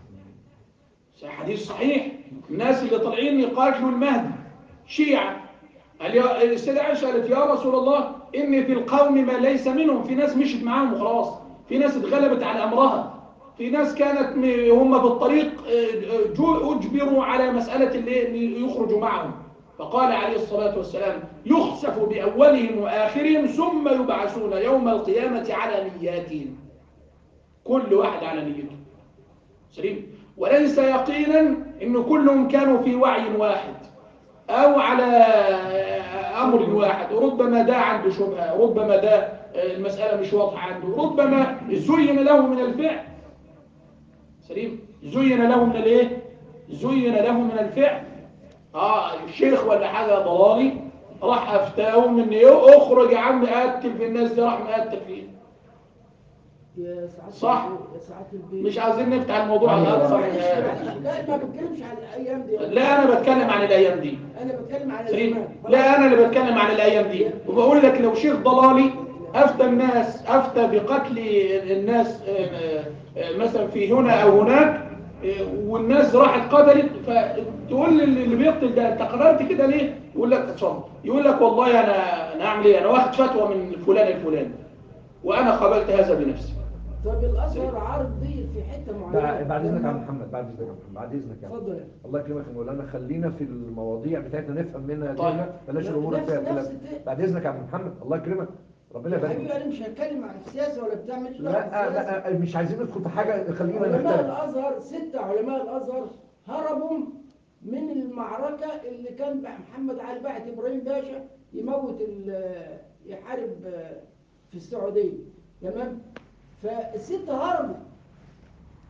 حديث صحيح الناس اللي طالعين يقاتلوا المهدي شيعة قال يا السيدة عائشة قالت يا رسول الله إن في القوم ما ليس منهم في ناس مشت معاهم وخلاص في ناس اتغلبت على أمرها في ناس كانت م- هم بالطريق آه، آه، جو- أجبروا على مسألة اللي إن يخرجوا معهم فقال عليه الصلاة والسلام يخسف بأولهم وآخرهم ثم يبعثون يوم القيامة على نياتهم كل واحد على نيته سليم وليس يقينا ان كلهم كانوا في وعي واحد او على امر واحد ربما ده عنده شبهه ربما ده المساله مش واضحه عنده ربما زين له من الفعل سليم زين له من الايه زين له من الفعل اه الشيخ ولا حاجه ضلالي راح افتاهم ان اخرج يا عم قتل في الناس دي راح مقتل فيه يا سعاده صح. البيت- يا سعاده البيت مش عايزين نفتح الموضوع على معلش اكثر من معلش هذا لا ما بتكلمش عن الايام دي لا انا بتكلم عن الايام دي انا بتكلم عن سليم زمان لا انا اللي بتكلم عن الايام دي وبقول لك لو شيخ ضلالي افتى الناس افتى بقتل الناس آه، آه، مثلا في هنا او هناك آه، والناس راحت قتلت فتقول لي اللي بيقتل ده انت قررت كده ليه يقول لك اتفضل يقول لك والله انا انا اعمل ايه انا واخد فتوى من فلان الفلاني وانا قابلت هذا بنفسي طب الازهر عارض دي في حته معينه بعد بعد اذنك يا عم محمد بعد اذنك يا محمد بعد اذنك يا عم. اتفضل يا الله يكرمك يا مولانا خلينا في المواضيع بتاعتنا نفهم منها طيب. دينا بلاش الامور اللي نفس- فيها نفس كلام الت- بعد اذنك يا عم محمد الله يكرمك ربنا يا يبارك حبيبي انا مش هتكلم عن السياسه ولا بتاع ماليش دعوة لا بالسياسة. لا مش عايزين ندخل في حاجه خلينا علماء نختلف الازهر ستة علماء الازهر هربوا من المعركة اللي كان بقى محمد علي بعت ابراهيم باشا يموت ال- يحارب في السعودية تمام فالستة هربوا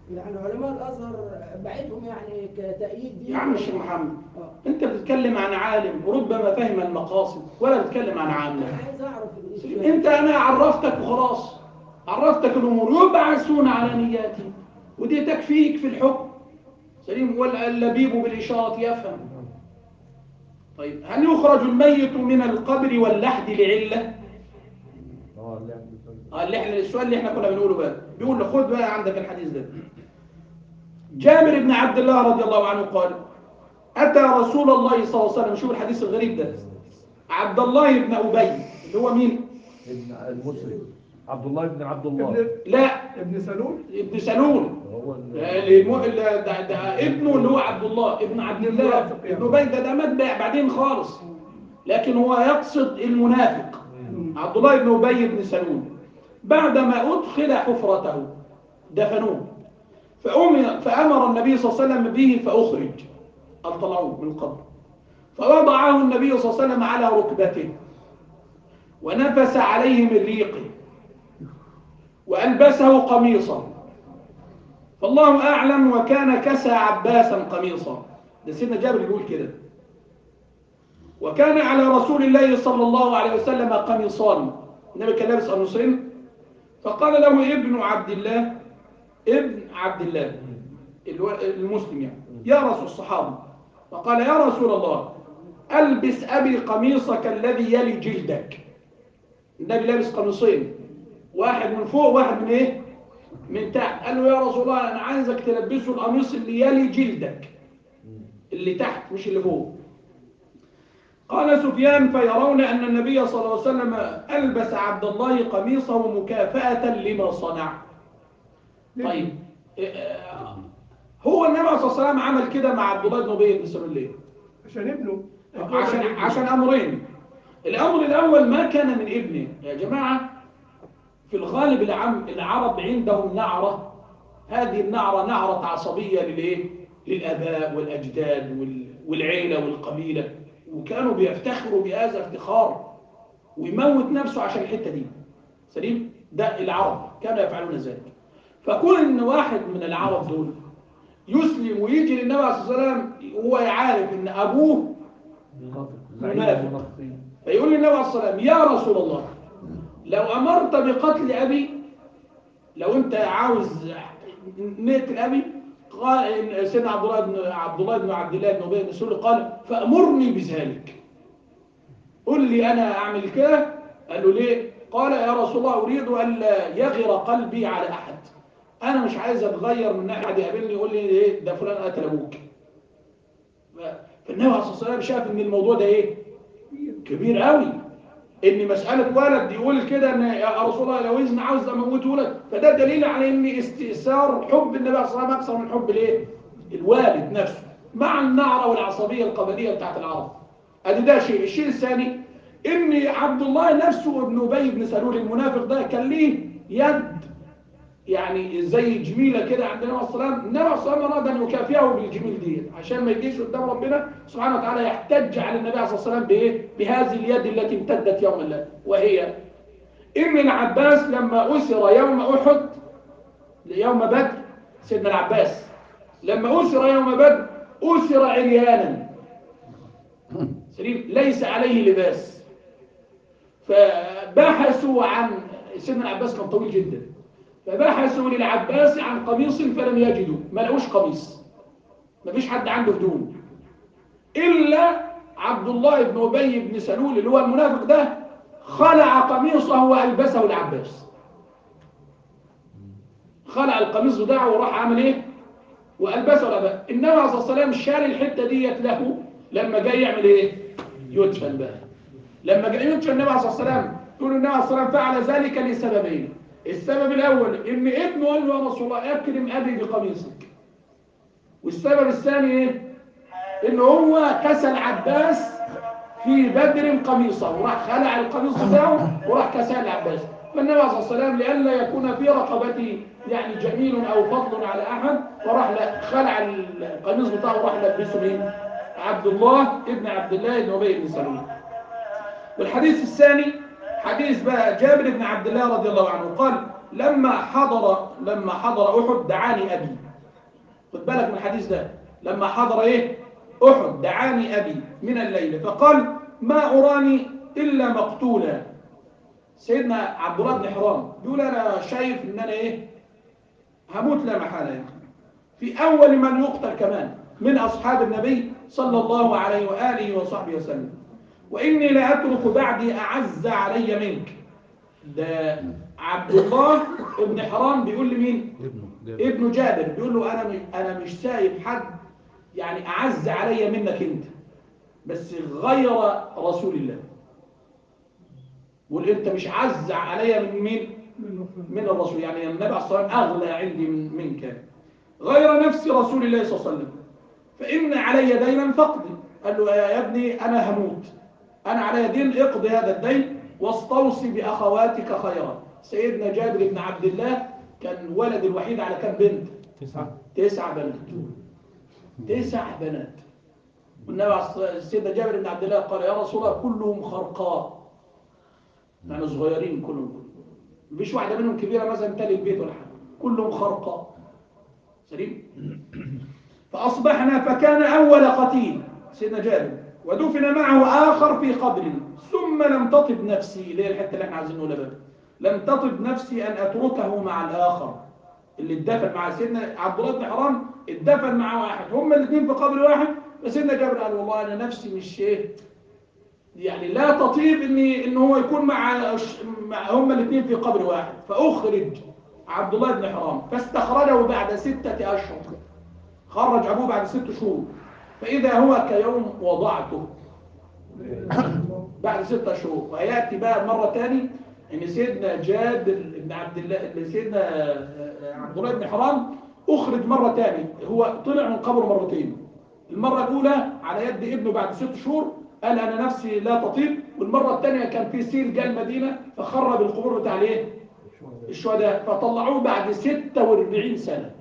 يعني علماء الازهر بعتهم يعني كتأييد دي يا عم الشيخ محمد اه انت بتتكلم عن عالم ربما فهم المقاصد ولا بتتكلم عن عامة انا عايز اعرف الإشكال. انت انا عرفتك وخلاص عرفتك الامور يبعثون على نياتهم ودي تكفيك في الحكم سليم واللبيب بالاشاره يفهم طيب هل يخرج الميت من القبر واللحد لعله اه اللي عندي اه اللي احنا السؤال اللي احنا كنا بنقوله بقى بيقول له خد بقى عندك الحديث ده جابر بن عبد الله رضي الله عنه قال اتى رسول الله صلى الله عليه وسلم شوف الحديث الغريب ده عبد الله بن ابي اللي هو مين ابن المسلم عبد الله بن عبد الله ابن لا ابن سلول ابن سلول هو ال- الم- ال- ده, ده ابنه اللي هو عبد الله ابن عبد الله المنافق يعني. ابن ابي ده ده مات بقى بعدين خالص لكن هو يقصد المنافق عبد الله بن ابي بن سلول بعدما ادخل حفرته دفنوه فأمر, فامر النبي صلى الله عليه وسلم به فاخرج قال طلعوه من القبر فوضعه النبي صلى الله عليه وسلم على ركبته ونفس عليه من ريقه وألبسه قميصا فالله أعلم وكان كسى عباسا قميصا ده سيدنا جابر يقول كده وكان على رسول الله صلى الله عليه وسلم قميصان النبي كان لابس قميصين فقال له ابن عبد الله ابن عبد الله الو- المسلم يعني يا رسول الصحابة فقال يا رسول الله ألبس أبي قميصك الذي يلي جلدك النبي لابس قميصين واحد من فوق واحد من ايه من تحت قال له يا رسول الله انا عايزك تلبسه القميص اللي يلي جلدك اللي تحت مش اللي فوق قال سفيان فيرون ان النبي صلى الله عليه وسلم البس عبد الله قميصه مكافاه لما صنع طيب آه، هو النبي صلى الله عليه وسلم عمل كده مع عبد الله بن ابي بن سلول ليه عشان ابنه عشان عشان امرين الامر الاول ما كان من ابنه يا جماعه في الغالب العام العرب عندهم نعره هذه النعره نعره عصبيه للايه للاباء والاجداد وال- والعيله والقبيله وكانوا بيفتخروا بهذا افتخار ويموت نفسه عشان الحته دي سليم ده العرب كانوا يفعلون ذلك فكون ان واحد من العرب دول يسلم ويجي للنبي عليه الصلاه والسلام وهو يعرف ان ابوه زعيم منافق. المنافقين فيقول للنبي عليه الصلاه والسلام يا رسول الله لو امرت بقتل ابي لو انت عاوز نقتل ابي قال سيدنا عبد الله بن عبد الله بن عبد الله بن ابي بن سلول قال فامرني بذلك قل لي انا اعمل كده قال له ليه قال يا رسول الله اريد الا يغر قلبي على احد انا مش عايز اتغير من احد يقابلني يقول لي ايه ده فلان قتل ابوك فالنبي عليه الصلاه والسلام شاف ان الموضوع ده ايه كبير قوي ان مساله ولد يقول كده ان يا رسول الله لو اذن عاوز اموت ولد فده دليل على ان استئثار حب النبي صلى الله عليه وسلم اكثر من حب الايه الوالد نفسه مع النعره والعصبيه القبليه بتاعت العرب ادي ده شيء الشيء الثاني ان عبد الله نفسه ابن ابي بن سلول المنافق ده كان ليه يد يعني زي جميلة كده عند النبي صلى الله عليه وسلم النبي صلى الله عليه وسلم أراد أن يكافئه بالجميل دي عشان ما يجيش قدام ربنا سبحانه وتعالى يحتج على النبي صلى الله عليه وسلم بإيه؟ بهذه اليد التي امتدت يوم الله وهي إن العباس لما أسر يوم أحد يوم بدر سيدنا العباس لما أسر يوم بدر أسر عريانا سليم ليس عليه لباس فبحثوا عن سيدنا العباس كان طويل جدا فبحثوا للعباس عن قميص فلم يجدوا ما لقوش قميص ما فيش حد عنده هدوم إلا عبد الله بن أبي بن سلول اللي هو المنافق ده خلع قميصه وألبسه العباس خلع القميص بتاعه وراح عمل ايه وألبسه العباس النبي عليه الصلاة والسلام شال الحتة ديت له لما جاي يعمل ايه يدفن بقى لما جاي يدفن النبي عليه الصلاة والسلام يقول النبي عليه الصلاة والسلام فعل ذلك لسببين السبب الأول إن ابنه قال له يا رسول الله أكرم أبي بقميصك والسبب الثاني إيه؟ إن هو كسى العباس في بدر قميصه وراح خلع القميص بتاعه وراح كساه العباس فالنبي عليه الصلاة والسلام لئلا يكون في رقبتي يعني جميل أو فضل على أحد فراح لا- خلع القميص بتاعه وراح لبسه مين؟ عبد الله ابن عبد الله بن أبي بن سلول والحديث الثاني حديث بقى جابر بن عبد الله رضي الله عنه قال لما حضر لما حضر احد دعاني ابي خد بالك من الحديث ده لما حضر ايه احد دعاني ابي من الليل فقال ما اراني الا مقتولا سيدنا عبد الله بن حرام بيقول انا شايف ان انا ايه هموت لا محاله يعني. في اول من يقتل كمان من اصحاب النبي صلى الله عليه واله وصحبه وسلم واني لا اترك بعدي اعز علي منك ده عبد الله بن حرام بيقول لمين ابنه جابر. ابن جابر بيقول له انا مش انا مش سايب حد يعني اعز علي منك انت بس غير رسول الله بيقول انت مش عز علي من مين من الرسول يعني النبي عليه الصلاه والسلام اغلى عندي من منك غير نفس رسول الله صلى الله عليه وسلم فان علي دينا فاقضي قال له يا ابني انا هموت انا علي دين اقضي هذا الدين واستوصي باخواتك خيرا سيدنا جابر بن عبد الله كان ولد الوحيد على كم بنت تسعة تسع بنات تسع بنات والنبي عليه الصلاة- سيدنا جابر بن عبد الله قال يا رسول الله كلهم خرقاء يعني صغيرين كلهم مفيش واحدة منهم كبيرة مثلا تلي البيت ولا حاجة كلهم خرقاء سليم فأصبحنا فكان أول قتيل سيدنا جابر ودفن معه آخر في قبر ثم لم تطب نفسي اللي هي الحتة اللي احنا عايزين نقولها بقى لم تطب نفسي أن أتركه مع الآخر اللي اتدفن مع سيدنا عبد الله بن حرام اتدفن مع واحد هما الاثنين في قبر واحد فسيدنا جابر قال والله انا نفسي مش ايه يعني لا تطيب ان ان هو يكون مع مع هما الاثنين في قبر واحد فاخرج عبد الله بن حرام فاستخرجه بعد ستة اشهر خرج ابوه بعد ست شهور فاذا هو كيوم وضعته بعد ستة شهور وياتي بقى مره ثاني ان سيدنا جابر بن عبد الله ان سيدنا عبد الله بن حرام اخرج مره ثاني هو طلع من قبره مرتين المره الاولى على يد ابنه بعد ست شهور قال انا نفسي لا تطيب والمره الثانيه كان في سيل جاء المدينه فخرب القبور بتاع الايه الشهداء فطلعوه بعد 46 سنه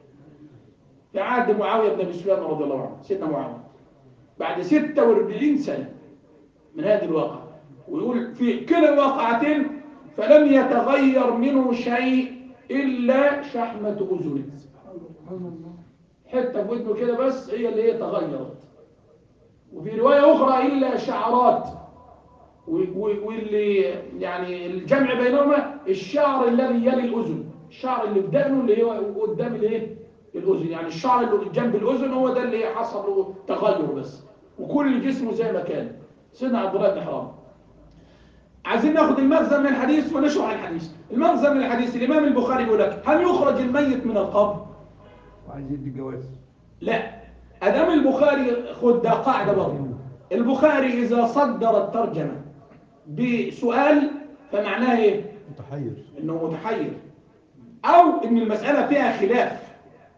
في عهد معاويه بن ابي سفيان رضي الله عنه سيدنا معاويه بعد 46 سنه من هذه الواقعه ويقول في كلا الواقعتين فلم يتغير منه شيء إلا شحمة أذنه حتة في ودنه كده بس هي اللي هي تغيرت وفي رواية أخرى إلا شعرات و- و- واللي يعني الجمع بينهما الشعر الذي يلي الأذن الشعر اللي في دقنه اللي هو قدام الايه الأذن يعني الشعر اللي جنب الأذن هو ده اللي حصل له تغير بس وكل جسمه زي ما كان سيدنا عبد الله بن حرام عايزين ناخد المغزى من الحديث ونشرح الحديث المغزى من الحديث الإمام البخاري يقول لك هل يخرج الميت من القبر وعايز يدي الجواز لا أدام البخاري خد ده قاعدة برضه البخاري إذا صدر الترجمة بسؤال فمعناه إيه؟ متحير إنه متحير أو إن المسألة فيها خلاف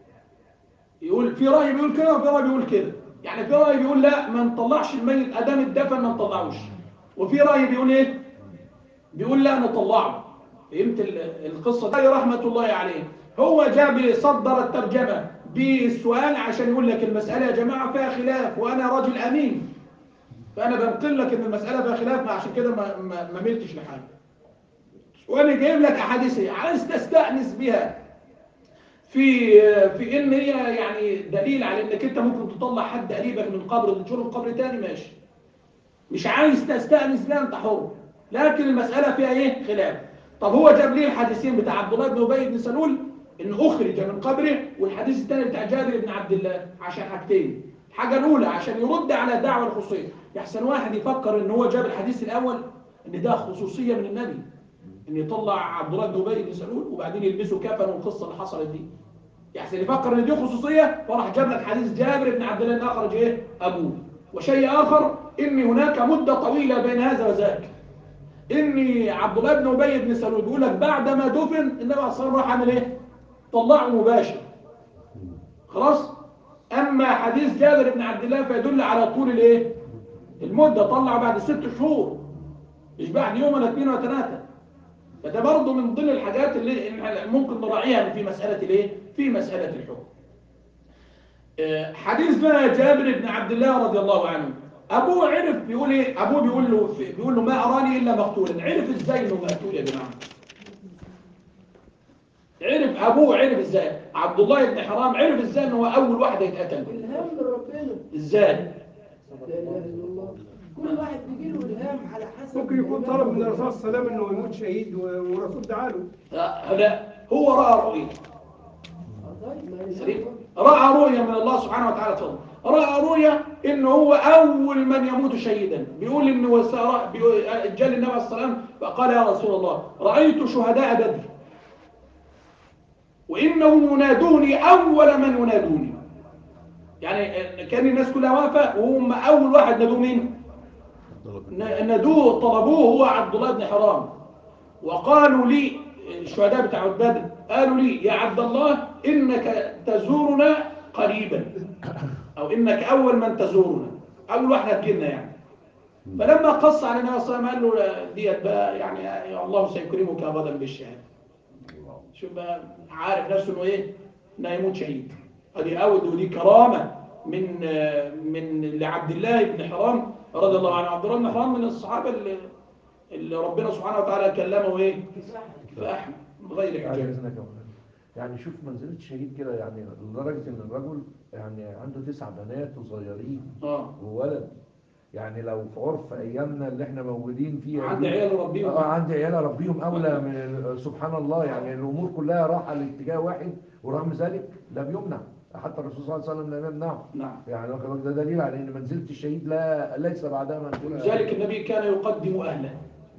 يقول في رأي بيقول كده وفي رأي بيقول كده يعني في رأي بيقول لا ما نطلعش الميت أدام الدفن ما نطلعوش وفي رأي بيقول إيه؟ بيقول لا نطلعه فهمت ال- القصة دي رحمة الله عليه هو جاب صدر الترجمة بالسؤال عشان يقول لك المسألة يا جماعة فيها خلاف وأنا راجل أمين فأنا بنقل لك إن المسألة فيها خلاف فعشان كده ما, ما, ما ملتش لحاجة وأنا جايب لك أحاديث إيه؟ عايز تستأنس بها في في إن هي يعني دليل على إنك أنت ممكن تطلع حد قريبك من قبر تنشره في قبر تاني ماشي مش عايز تستأنس بها أنت حر لكن المسألة فيها إيه خلاف طب هو جاب ليه الحديثين بتاع عبد الله بن أبي بن سلول إن أخرج من قبره والحديث الثاني بتاع جابر بن عبد الله عشان حاجتين الحاجة الأولى عشان يرد على الدعوة الخصوصية يحسن واحد يفكر إن هو جاب الحديث الأول إن ده خصوصية من النبي إن يطلع عبد الله بن أبي بن سلول وبعدين يلبسه كفن والقصة اللي حصلت دي يحسن يفكر إن دي خصوصية فراح جاب لك حديث جابر بن عبد الله إن أخرج إيه أبوه وشيء آخر إن هناك مدة طويلة بين هذا وذاك إن عبد الله بن أبي بن سلول بيقول لك بعد ما دفن النبي عليه الصلاة والسلام راح عمل إيه؟ طلعه مباشر خلاص أما حديث جابر بن عبد الله فيدل على طول الإيه؟ المدة طلعه بعد ست شهور مش بعد يوم ولا اثنين ولا ثلاثة فده برضه من ضمن الحاجات اللي إحنا ممكن نراعيها في مسألة الإيه؟ في مسألة الحكم آه، حديث بقى جابر بن عبد الله رضي الله عنه ابوه عرف بيقول ايه ابوه بيقول له بيقول له ما اراني الا مقتولا عرف ازاي انه مقتول يا جماعه عرف ابوه عرف ازاي عبد الله بن حرام عرف ازاي ان هو اول واحد هيتقتل الهام من ربنا ازاي لا اله الا الله كل واحد بيجي له الهام على حسب ممكن يكون الإيمان طلب من اللي الرسول صلى الله عليه وسلم انه يموت شهيد و- والرسول دعا له لا لا، هو راى رؤيه آه، طيب ما سليم الهام راى رؤيا من الله سبحانه وتعالى تفضل راى رؤيا ان هو اول من يموت شهيدا بيقول ان وسارة بيقول- جاء للنبي صلى الله عليه وسلم فقال يا رسول الله رايت شهداء بدر وانهم ينادوني اول من ينادوني يعني كان الناس كلها واقفه وهم اول واحد نادوا مين ن- نادوه طلبوه هو عبد الله بن حرام وقالوا لي الشهداء بتاع بدر قالوا لي يا عبد الله انك تزورنا قريبا او انك اول من تزورنا اول واحد هتجينا يعني فلما قص على النبي صلى الله عليه وسلم قال له لا، ديت بقى يعني يا الله سيكرمك ابدا بالشهاده شوف بقى عارف نفسه انه ايه انه يموت شهيد ادي اود ودي كرامه من من لعبد الله بن حرام رضي الله عنه عبد الله بن حرام من الصحابه اللي, اللي ربنا سبحانه وتعالى كلمه ايه فاحمد بغير يعني حجاب إذنك يا مولانا. يعني شوف منزلة الشهيد كده يعني لدرجة إن الرجل يعني عنده تسع بنات وصغيرين اه وولد يعني لو في عرف أيامنا اللي احنا موجودين فيها عند دي- عيال ربيهم اه عندي عيال اربيهم اولى من ال- سبحان الله يعني الامور كلها راحه لاتجاه واحد ورغم ذلك لم يمنع حتى الرسول صلى الله عليه وسلم لم يمنعه نعم يعني واخد بالك؟ ده دليل على ان منزله الشهيد لا ليس بعدها منزله ولذلك النبي كان يقدم اهله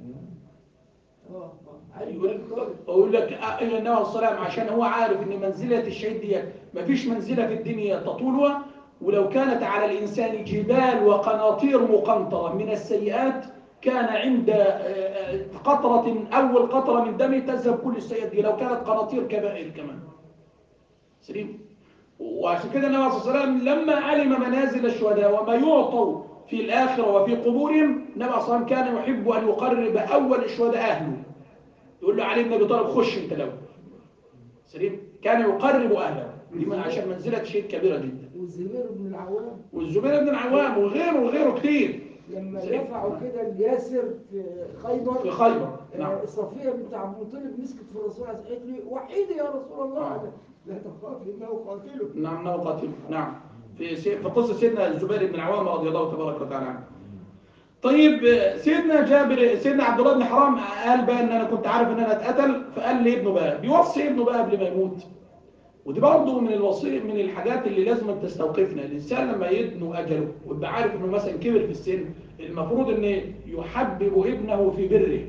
اه علي يقول بن طالب يقول لك آه، النبي عليه الصلاه والسلام عشان هو عارف ان منزله الشهيد دي مفيش منزله في الدنيا تطولها ولو كانت على الانسان جبال وقناطير مقنطره من السيئات كان عند آه، آه، قطره اول قطره من دمه تذهب كل السيئات دي لو كانت قناطير كبائر كمان سليم وعشان كده النبي صلى الله عليه وسلم لما علم منازل الشهداء وما يعطوا في الآخرة وفي قبورهم النبي صلى الله عليه وسلم كان يحب أن يقرب أول الشهداء أهله يقول له علي بن أبي طالب خش أنت لو سليم كان يقرب أهله دي من- عشان منزلة شيء كبيرة جدا والزبير بن العوام والزبير بن العوام وغيره وغيره كتير لما زي- دفعوا كده الياسر في خيبر في خيبر نعم آه، صفية بنت عبد المطلب مسكت في الرسول عليه قالت لي وحيدي يا رسول الله آه. قال لا تخاف انه قاتله نعم نعم قاتل نعم في سي... في قصة سيدنا الزبير بن العوام رضي الله تبارك وتعالى عنه طيب آه، سيدنا جابر سيدنا عبد الله بن حرام قال بقى ان انا كنت عارف ان انا اتقتل فقال لابنه بقى بيوصي ابنه بقى قبل ما يموت ودي برضه من الوصي من الحاجات اللي لازم تستوقفنا الانسان لما يدنو اجله ويبقى عارف انه مثلا كبر في السن المفروض ان يحبب ابنه في بره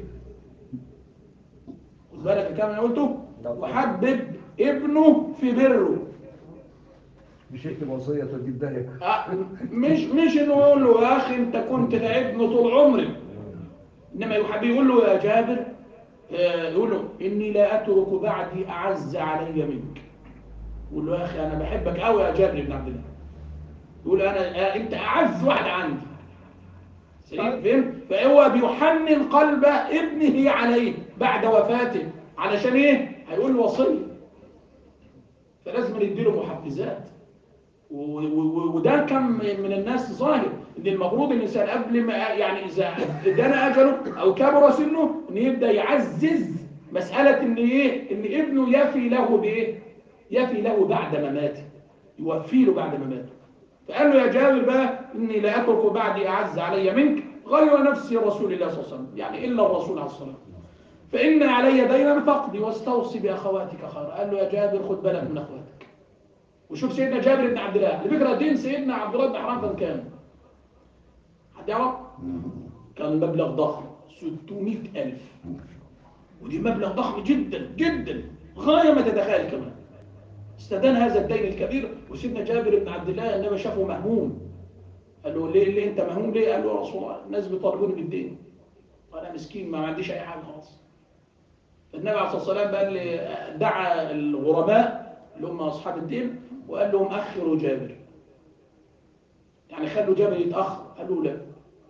خد بالك الكلام اللي انا قلته يحبب ابنه في بره مش يكتب وصيه توديه في داهيه آه، مش مش انه يقول له يا اخي انت كنت تعبني طول عمري انما يحب يقول له يا جابر آه، يقول له اني لا اترك بعدي اعز علي منك يقول له يا اخي انا بحبك قوي يا جابر بن عبد الله يقول انا آه، انت اعز واحد عندي سليم فهمت فهو بيحنن قلب ابنه عليه بعد وفاته علشان ايه هيقول له وصيه فلازم نديله محفزات و- و- وده كم من الناس ظاهر ان المفروض الانسان قبل ما يعني اذا ادانا اجله او كبر سنه ان يبدا يعزز مساله ان ايه ان ابنه يفي له بايه يفي له بعد مماته يوفي له بعد مماته فقال له يا جابر بقى اني لا اترك بعدي اعز علي منك غير نفسي رسول الله صلى الله عليه وسلم يعني الا الرسول عليه الصلاه والسلام فان علي دينا فاقضي واستوصي باخواتك خيرا قال له يا جابر خد بالك من اخواتك وشوف سيدنا جابر بن عبد الله على فكره دين سيدنا عبد الله بن حرام كان كام حد يعرف كان مبلغ ضخم 600000 ودي مبلغ ضخم جدا جدا غايه ما تتخيل كمان استدان هذا الدين الكبير وسيدنا جابر بن عبد الله انما شافه مهموم قال له ليه, ليه انت مهموم ليه قال له يا رسول الله الناس بيطالبوني بالدين وانا مسكين ما عنديش اي حاجه خالص النبي عليه الصلاه والسلام قال لي دعا الغرماء اللي هم اصحاب الدين وقال لهم اخروا جابر يعني خلوا جابر يتاخر قالوا لا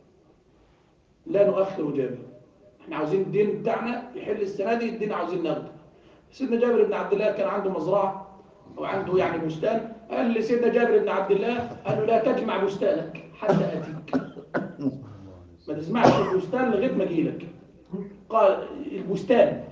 لا نؤخر جابر احنا عاوزين الدين بتاعنا يحل السنه دي الدين عاوزين ناخده سيدنا جابر بن عبد الله كان عنده مزرعه وعنده يعني بستان قال لسيدنا جابر بن عبد الله قال له لا تجمع بستانك حتى اتيك ما تسمعش البستان لغايه ما اجي لك قال البستان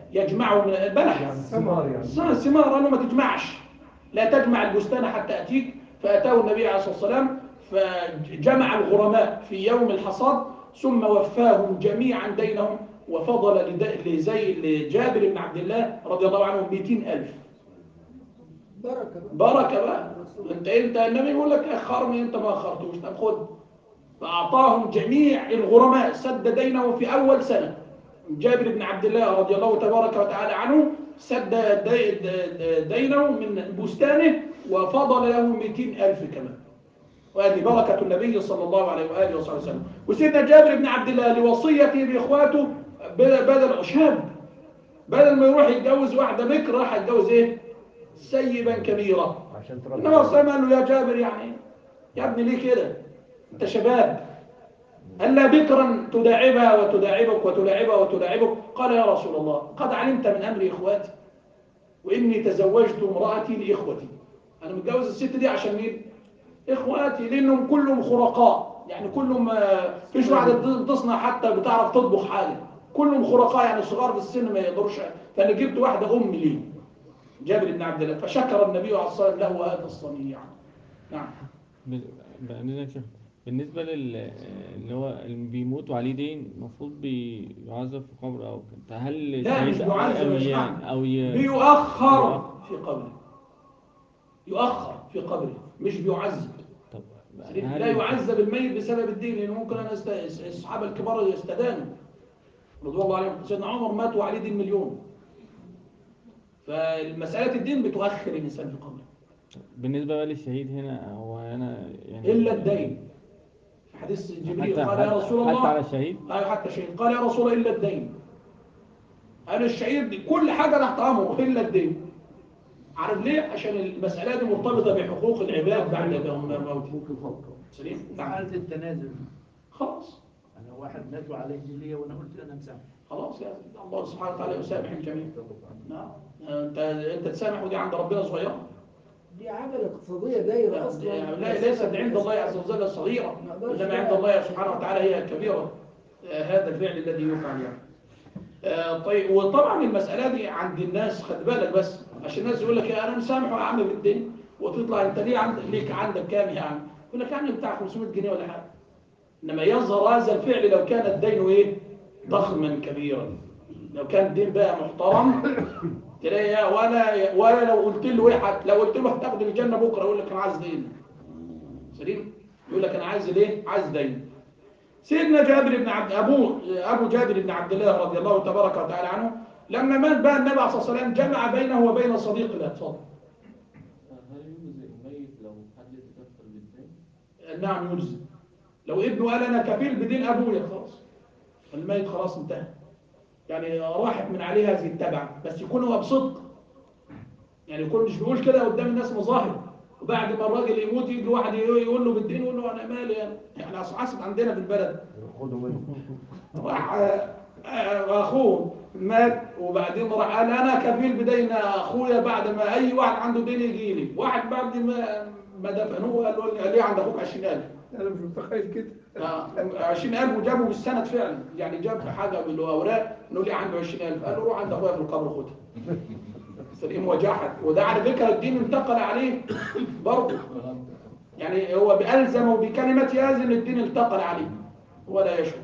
يجمعه من البلح يعني ثمار يعني صار الثمار قال له ما تجمعش لا تجمع البستان حتى أتيك فأتاه النبي عليه الصلاة والسلام فجمع الغرماء في يوم الحصاد ثم وفاهم جميعا دينهم وفضل لد- لزي لجابر بن عبد الله رضي الله عنه 200 ألف بركة بقى بركة بقى انت انت النبي يقول لك اخرني انت ما اخرتوش طب خد فاعطاهم جميع الغرماء سد دينه في اول سنه جابر بن عبد الله رضي الله تبارك وتعالى عنه سد دي- د- دينه من بستانه وفضل له 200 ألف كمان وهذه بركة النبي صلى الله عليه وآله وصحبه وسلم وسيدنا جابر بن عبد الله لوصيته لإخواته ب- بدل شاب بدل ما يروح يتجوز واحدة بكر راح يتجوز ايه سيبا كبيرا عشان تربي النبي صلى الله عليه وسلم قال له يا جابر يعني يا ابني ليه كده انت شباب ألا بكرا تداعبها وتداعبك وتلاعبها وتلاعبك قال يا رسول الله قد علمت من أمر إخواتي وإني تزوجت امرأتي لإخوتي أنا متجوز الست دي عشان مين؟ إخواتي لأنهم كلهم خرقاء يعني كلهم آه، فيش واحدة بتصنع حتى بتعرف تطبخ حاجة كلهم خرقاء يعني صغار في السن ما يقدروش فأنا جبت واحدة أم لي جابر بن عبد الله فشكر النبي عليه الصلاة والسلام له هذا الصنيع نعم ب- بعدين يا شيخ بالنسبة لل اللي هو اللي بيموت وعليه دين المفروض بيعذب في قبر أو كده هل لا، مش شهيد بيعذب أو يا ي- شيخ. أو ي... بيؤخر في قبره يؤخر في قبره مش بيعذب طب لا يعذب الميت بسبب الدين لأنه ممكن أنا است... الصحابة الكبار يستدانوا رضي الله عليهم سيدنا عمر مات وعليه دين مليون فمسألة الدين بتؤخر الإنسان في قبره بالنسبة بقى للشهيد هنا هو هنا يعني إلا الدين في حديث جبريل حتى قال يا رسول حتى على الله الشهيد أيوة حتى الشهيد قال يا رسول الله إلا الدين قال الشهيد كل حاجة تحت أمره إلا الدين عارف ليه؟ عشان المسألة دي مرتبطة بحقوق العباد بعد موته ممكن فوق سليم؟ في نعم حالة التنازل خلاص أنا واحد مات وعليه جلية وأنا قلت أنا مسامح خلاص يا سيدي الله سبحانه وتعالى يسامح الجميع نعم انت انت تسامح ودي عند ربنا صغيره دي عمل اقتصادية دايرة أصلا لا ليست عند الله عز وجل صغيره ما أقدرش انما عند الله سبحانه وتعالى هي كبيره آه، هذا الفعل الذي يفعل يعني آه، طيب وطبعا المساله دي عند الناس خد بالك بس عشان الناس يقول لك يا انا مسامح يا عم في الدين وتطلع انت ليه عندك ليك عندك كام يا عم يقول لك يعني بتاع 500 جنيه ولا حاجه انما يظهر هذا الفعل لو كان الدين ايه ضخما كبيرا لو كان الدين بقى محترم تلاقي ولا ولا لو قلت له ايه حت لو قلت له هتاخد الجنه بكره يقول لك انا عايز دين سليم يقول لك انا عايز ليه عايز دين سيدنا جابر بن عبد ابوه ابو جابر بن عبد الله رضي الله تبارك وتعالى عنه لما مات بقى النبي عليه الصلاه والسلام جمع بينه وبين صديق له اتفضل هل يجزي الميت لو حد يتكفل بالدين؟ نعم يجزي لو ابنه قال انا كفيل بدين ابويا خلاص الميت خلاص انتهى يعني راحت من عليه هذه التبع بس يكون هو بصدق يعني يكون مش بيقول كده قدام الناس مظاهر وبعد ما الراجل يموت يجي واحد يقول له بالدين يقول له انا مالي يعني يعني أصل حصل عندنا في البلد خدوا منه راح آه، آه، اخوه مات وبعدين راح قال انا كفيل بدين اخويا بعد ما اي واحد عنده دين يجي لي واحد بعد ما ما دفنوه قال له قال لي عند اخوك 20000 انا مش متخيل كده آه، 20000 وجابوا بالسند فعلا يعني جاب حاجه بالاوراق انه لي عنده 20000 قال له روح عند اخويا في القبر خدها سليم وجحد وده على فكره الدين انتقل عليه برضه يعني هو بألزمه بكلمة يازن الدين انتقل عليه ولا يشعر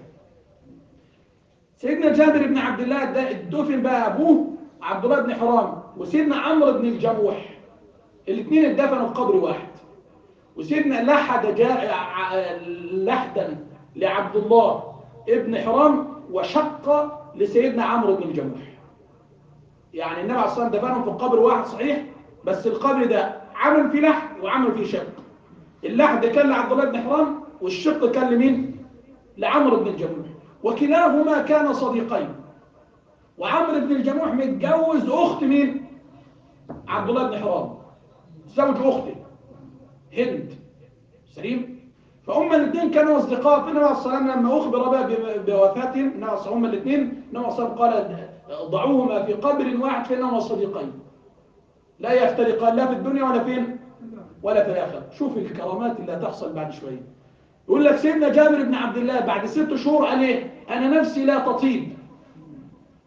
سيدنا جابر بن عبد الله ده اتدفن بقى ابوه عبد الله بن حرام وسيدنا عمرو بن الجموح الاثنين اتدفنوا في قبر واحد وسيدنا لحد جاء ع- لحدا لعبد الله ابن حرام وشق لسيدنا عمرو بن الجموح يعني النبي عليه الصلاه والسلام دفنهم في قبر واحد صحيح بس القبر ده عمل فيه لحد وعمل فيه شق اللحد كان لعبد الله بن حرام والشق كان لمين لعمرو بن الجموح وكلاهما كان صديقين وعمرو بن الجموح متجوز اخت مين عبد الله بن حرام زوج اخته هند سليم فهم الاثنين كانوا اصدقاء فالنبي عليه الصلاه والسلام لما اخبر بقى ب- بوفاتهم النبي عليه الصلاة والسلام هم الاثنين النبي عليه الصلاه والسلام قال ضعوهما في قبر واحد فانهما صديقين لا يفترقان لا في الدنيا ولا فين ولا في الاخره شوف الكرامات اللي هتحصل بعد شويه يقول لك سيدنا جابر بن عبد الله بعد ست شهور قال ايه انا نفسي لا تطيب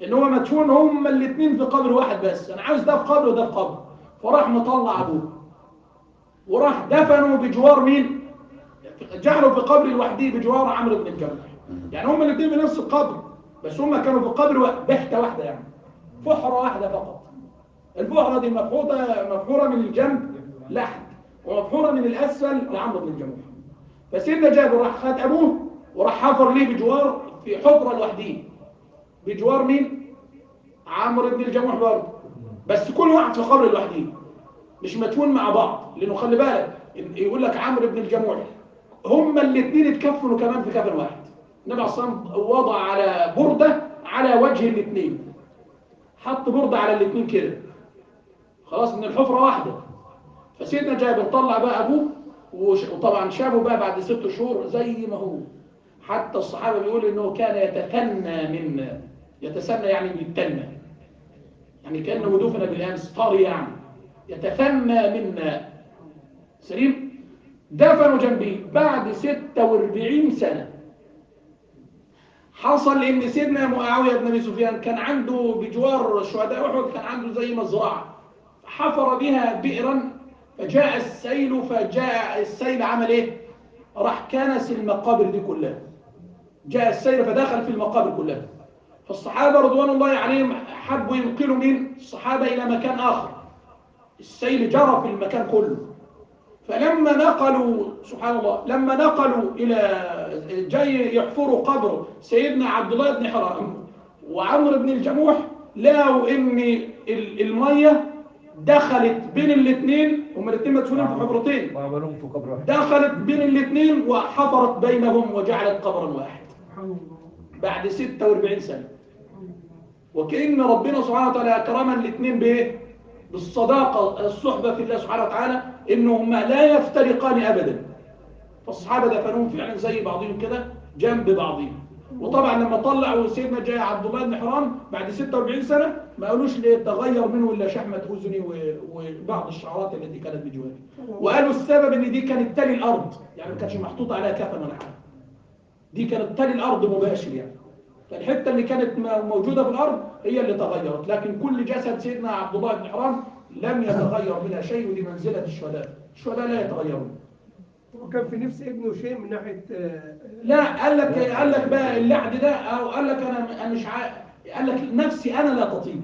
ان هو مدفون هما الاثنين في قبر واحد بس انا عاوز ده في قبر وده في قبر فراح مطلع ابوه وراح دفنه بجوار مين جعله في قبر لوحده بجوار عمرو بن الجمل يعني هما الاثنين في نفس القبر بس هما كانوا في قبر وا- بحته واحده يعني فحره واحده فقط الفحره دي مفحوطه مفحوره من الجنب لحد ومفحوره من الاسفل لعمرو بن الجمل فسيدنا جابر راح خد ابوه وراح حفر ليه بجوار في حفره لوحده بجوار مين عمرو بن الجموح برضه بس كل واحد في قبر لوحده مش مدفون مع بعض لانه خلي بالك يقول لك عمرو بن الجموح هما الاثنين اتكفنوا كمان في كفن واحد النبي عليه الصلاه والسلام وضع على برده على وجه الاثنين حط برده على الاثنين كده خلاص من الحفره واحده فسيدنا جابر طلع بقى ابوه وش- وطبعا شافه بقى بعد ست شهور زي ما هو حتى الصحابه بيقولوا انه كان يتثنى من يتسنى يعني بيتنى يعني كانه دفن بالامس طري يعني يتثنى منا سليم دفنوا جنبي بعد 46 سنه حصل ان سيدنا معاويه بن ابي سفيان كان عنده بجوار شهداء احد كان عنده زي مزرعه حفر بها بئرا فجاء السيل فجاء السيل عمل ايه راح كنس المقابر دي كلها جاء السيل فدخل في المقابر كلها فالصحابه رضوان الله عليهم حبوا ينقلوا من الصحابه الى مكان اخر السيل جرى في المكان كله فلما نقلوا سبحان الله لما نقلوا الى جاي يحفروا قبر سيدنا عبد الله بن حرام وعمرو بن الجموح لقوا ان ال- الميه دخلت بين الاثنين هما الاثنين مدفونين في حفرتين وعملوهم في قبر واحد دخلت بين الاثنين وحفرت بينهم وجعلت قبرا واحد بعد 46 سنة وكأن ربنا سبحانه وتعالى أكرم الاثنين بإيه؟ بالصداقة الصحبة في الله سبحانه وتعالى إنهما لا يفترقان أبدا فالصحابة دفنوهم فعلا زي بعضهم كده جنب بعضهم وطبعا لما طلعوا سيدنا جاي عبد الله بن حرام بعد 46 سنة ما قالوش ليه تغير منه إلا شحمة أذني و- وبعض الشعرات التي كانت بجواره وقالوا السبب إن دي كانت تلي الأرض يعني ما كانش محطوط عليها كفن ولا حاجة دي كانت تلي الأرض مباشر يعني فالحتة اللي كانت م- موجودة في الأرض هي اللي تغيرت لكن كل جسد سيدنا عبد الله بن حرام لم يتغير منها شيء ودي منزلة الشهداء الشهداء لا يتغيرون وكان في نفس ابنه شيء من ناحية آه، لا قال لك قال لك بقى اللعد ده او قال لك انا انا مش عا... قال لك نفسي انا لا تطيب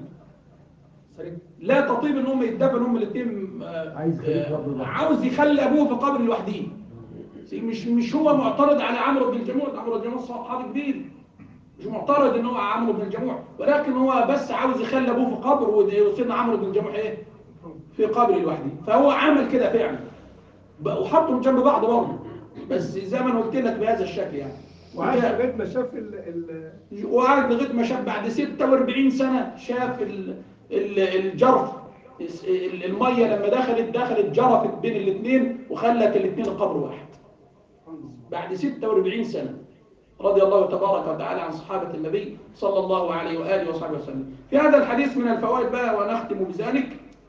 لا تطيب ان هم يتدفنوا هم الاثنين عايز يخليه برضه لوحده. عاوز يخلي ابوه في قبر لوحده مش مش هو معترض على عمرو بن الجموح عمرو بن الجموح صحابي كبير مش معترض ان هو عمرو بن الجموح ولكن هو بس عاوز يخلي ابوه في قبر وسيدنا عمرو بن الجموح ايه في قبر لوحده فهو عمل كده فعلا بقى- وحطهم جنب بعض برضه بس زي ما انا قلت لك بهذا الشكل يعني وعاش وجاء- لغاية ما شاف ال ال وقعد لغايه ما شاف بعد 46 سنه شاف ال- ال- الجرف الس- ال- الميه لما دخلت دخلت جرفت بين الاثنين وخلت الاثنين قبر واحد بعد 46 سنه رضي الله تبارك وتعالى عن صحابه النبي صلى الله عليه واله وصحبه وسلم في هذا الحديث من الفوائد بقى ونختم بذلك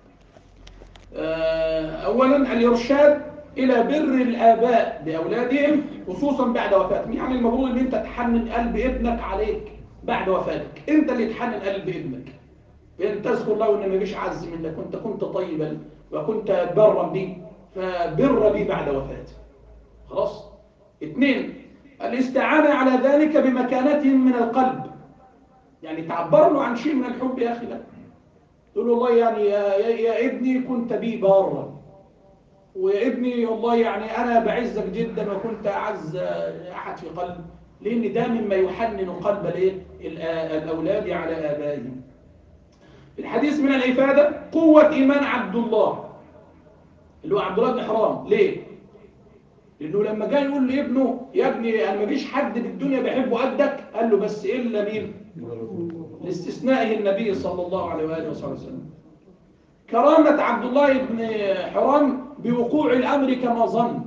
آه، اولا الارشاد الى بر الاباء باولادهم خصوصا بعد وفاتهم يعني المفروض ان انت تحنن قلب ابنك عليك بعد وفاتك انت اللي تحنن قلب ابنك فان تذكر له ان ما فيش عز منك وانت كنت طيبا وكنت برا بي فبر بي بعد وفاتي خلاص اثنين الاستعانة على ذلك بمكانتهم من القلب يعني تعبر له عن شيء من الحب يا أخي لا تقول له والله يعني يا, يا, يا ابني كنت بي بارا ويا ابني والله يعني أنا بعزك جدا وكنت أعز أحد في قلبي لأن ده مما يحنن قلب الإيه؟ الآ- الأولاد على آبائهم الحديث من الإفادة قوة إيمان عبد الله اللي هو عبد الله بن حرام ليه؟ لأنه لما جاء يقول لابنه يا ابني أنا مفيش حد في الدنيا بيحبه قدك قال له بس إلا مين؟ لاستثنائه النبي صلى الله عليه وآله وصحبه وسلم كرامة عبد الله بن حرام بوقوع الأمر كما ظن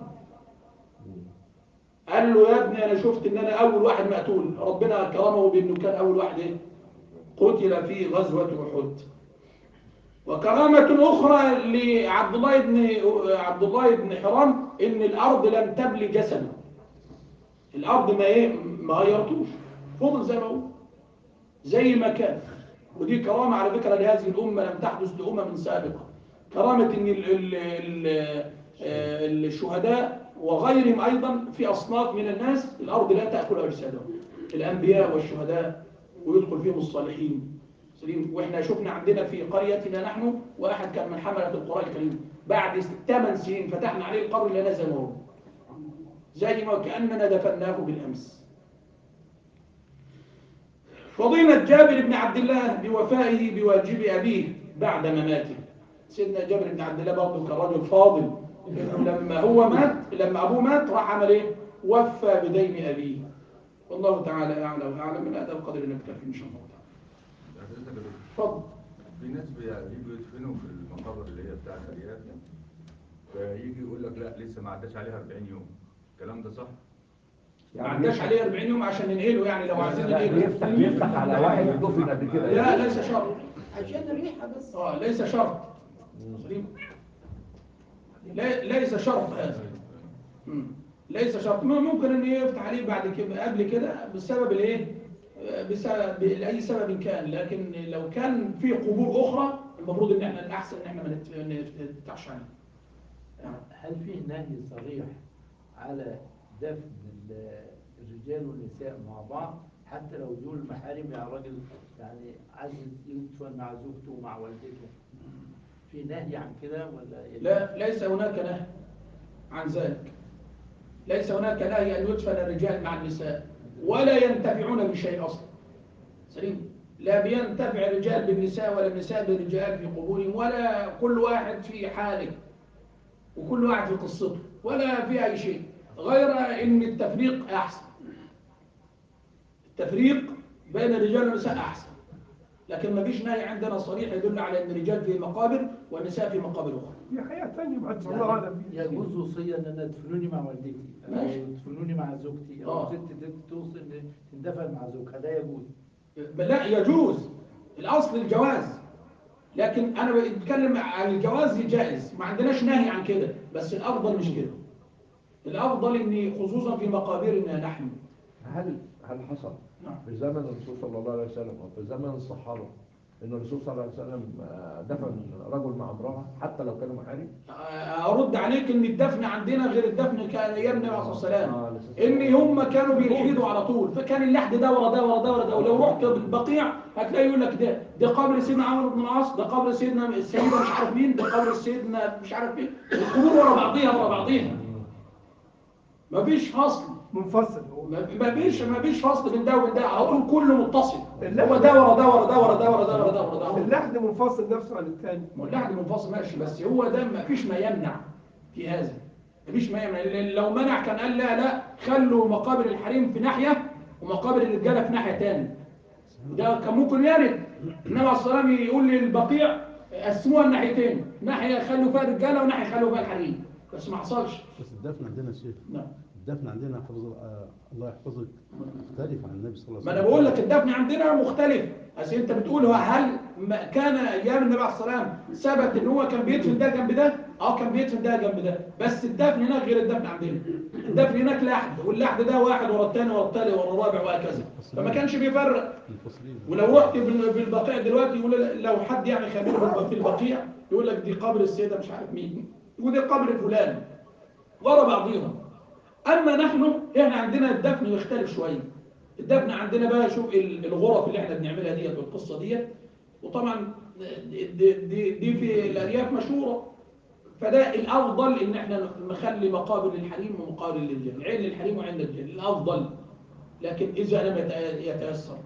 قال له يا ابني أنا شفت إن أنا أول واحد مقتول ربنا كرمه بأنه كان أول واحد إيه؟ قتل في غزوة أحد وكرامة أخرى لعبد الله بن عبد الله بن حرام إن الأرض لم تبلي جسده الأرض ما إيه ما غيرتوش فضل زي ما هو زي ما كان ودي كرامة على فكرة لهذه الأمة لم تحدث لأمم سابقة كرامة إن ال ال ال آه، الشهداء وغيرهم أيضا في أصناف من الناس الأرض لا تأكل أجسادهم الأنبياء والشهداء ويدخل فيهم الصالحين سليم واحنا شفنا عندنا في قريتنا نحن واحد كان من حملة القرآن الكريم بعد ثمان سنين فتحنا عليه القبر لا نزل هو زي ما كأننا دفناه بالأمس فضيلة جابر بن عبد الله بوفائه بواجب أبيه بعد مماته سيدنا جابر بن عبد الله برضه كان رجل فاضل إنه لما هو مات لما أبوه مات راح عمل إيه؟ وفى بدين أبيه والله تعالى أعلى وأعلم من هذا القدر نكتفي إن شاء الله تعالى اتفضل في ناس بيجوا يدفنوا في المقابر اللي هي بتاعت الارياف فيجي يقول لك لا لسه ما عداش عليها 40 يوم الكلام ده صح؟ ما عداش عليه 40 يوم عشان ننقله يعني لو عايزين لا ننقله بيفتح بيفتح على واحد دفن قبل كده لا ليس شرط عشان الريحة بس اه ليس شرط سليم لا ليس شرط هذا مم. ليس شرط م- ممكن ان يفتح عليه بعد كده قبل كده بسبب الايه آه، بسبب لاي سبب كان لكن لو كان في قبور اخرى المفروض ان احنا الاحسن ان احنا ما نت- ما نفتحش عليه هل فيه نهي صريح على دفن ال- الرجال والنساء مع بعض حتى لو دول محارم يا راجل يعني عايز يدفن مع زوجته ومع والدته في نهي عن كده ولا لا ليس هناك نهي عن ذلك ليس هناك نهي أن يدفن الرجال مع النساء ولا ينتفعون بشيء أصلا سليم لا بينتفع الرجال بالنساء ولا النساء بالرجال في قبورهم ولا كل واحد في حاله وكل واحد في قصته ولا في أي شيء غير أن التفريق أحسن التفريق بين الرجال والنساء أحسن لكن ما فيش نهي عندنا صريح يدل على أن الرجال في مقابر والنساء في مقابر أخرى في حياة تانية بعد الله أعلم يجوز وصية ان انا تدفنوني مع والدتي او ماشي. تدفنوني مع زوجتي او آه. ست ست توصي ان تندفن مع زوجها ده يجوز لا يجوز الأصل الجواز لكن أنا بتكلم عن الجواز جائز ما عندناش نهي عن كده بس الأفضل مش كده الأفضل إن خصوصا في مقابرنا نحن هل هل حصل نعم. في زمن الرسول صلى الله عليه وسلم او في زمن الصحابه ان الرسول صلى الله عليه وسلم آه، دفن رجل مع امراه حتى لو كانوا محارم؟ أرد عليك إن الدفن عندنا غير الدفن كان أيام النبي عليه الصلاة والسلام آه، لسه- ان هم كانوا بيلحدوا على طول فكان اللحد ده ورا ده ورا ده ورا ده ولو رحت بالبقيع هتلاقي يقول لك ده ده قبر سيدنا عمرو بن العاص ده قبر سيدنا السيده مش عارف مين ده قبر سيدنا مش عارف مين القبور ورا بعضيها ورا بعضيها مفيش فصل منفصل هو ما- مفيش مفيش فصل بين ده وبين ده على طول كله متصل اللحد- هو ده ورا ده ورا ده ورا ده ورا ده ورا ده ورا ده ورا ده اللحد منفصل نفسه عن الثاني ما هو اللحد منفصل ماشي بس هو ده ما فيش ما يمنع في هذا ما فيش ما يمنع لأن لو منع كان قال لا لا خلوا مقابر الحريم في ناحية ومقابر الرجالة في ناحية تاني ده كان ممكن يرد النبي عليه الصلاة والسلام يقول للبقيع قسموها الناحيتين ناحية خلوا فيها الرجالة وناحية خلوا فيها الحريم بس ما حصلش بس الدفن عندنا يا شيخ نعم الدفن عندنا حفظ آه، الله يحفظك مختلف عن النبي صلى الله عليه ما وسلم انا بقول لك الدفن عندنا مختلف اصل انت بتقول هو هل ما كان ايام النبي عليه الصلاه والسلام ثبت ان هو كان بيدفن ده جنب ده اه كان بيدفن ده جنب ده بس الدفن هناك غير الدفن عندنا الدفن هناك لحد واللحد ده واحد ورا الثاني ورا الثالث ورا الرابع وهكذا فما كانش بيفرق منفصلين ولو رحت بال- بالبقيع دلوقتي يقول لو حد يعني خبير في البقيع يقول لك دي قبر السيده مش عارف مين ودي قبر فلان ورا بعضيهم اما نحن احنا عندنا الدفن يختلف شويه الدفن عندنا بقى شوف ال- الغرف اللي احنا بنعملها ديت والقصه ديت وطبعا دي, دي, دي في الارياف مشهوره فده الافضل ان احنا نخلي مقابر للحريم ومقابر للرجال عين للحريم وعين للرجال الافضل لكن اذا لم يت- يتيسر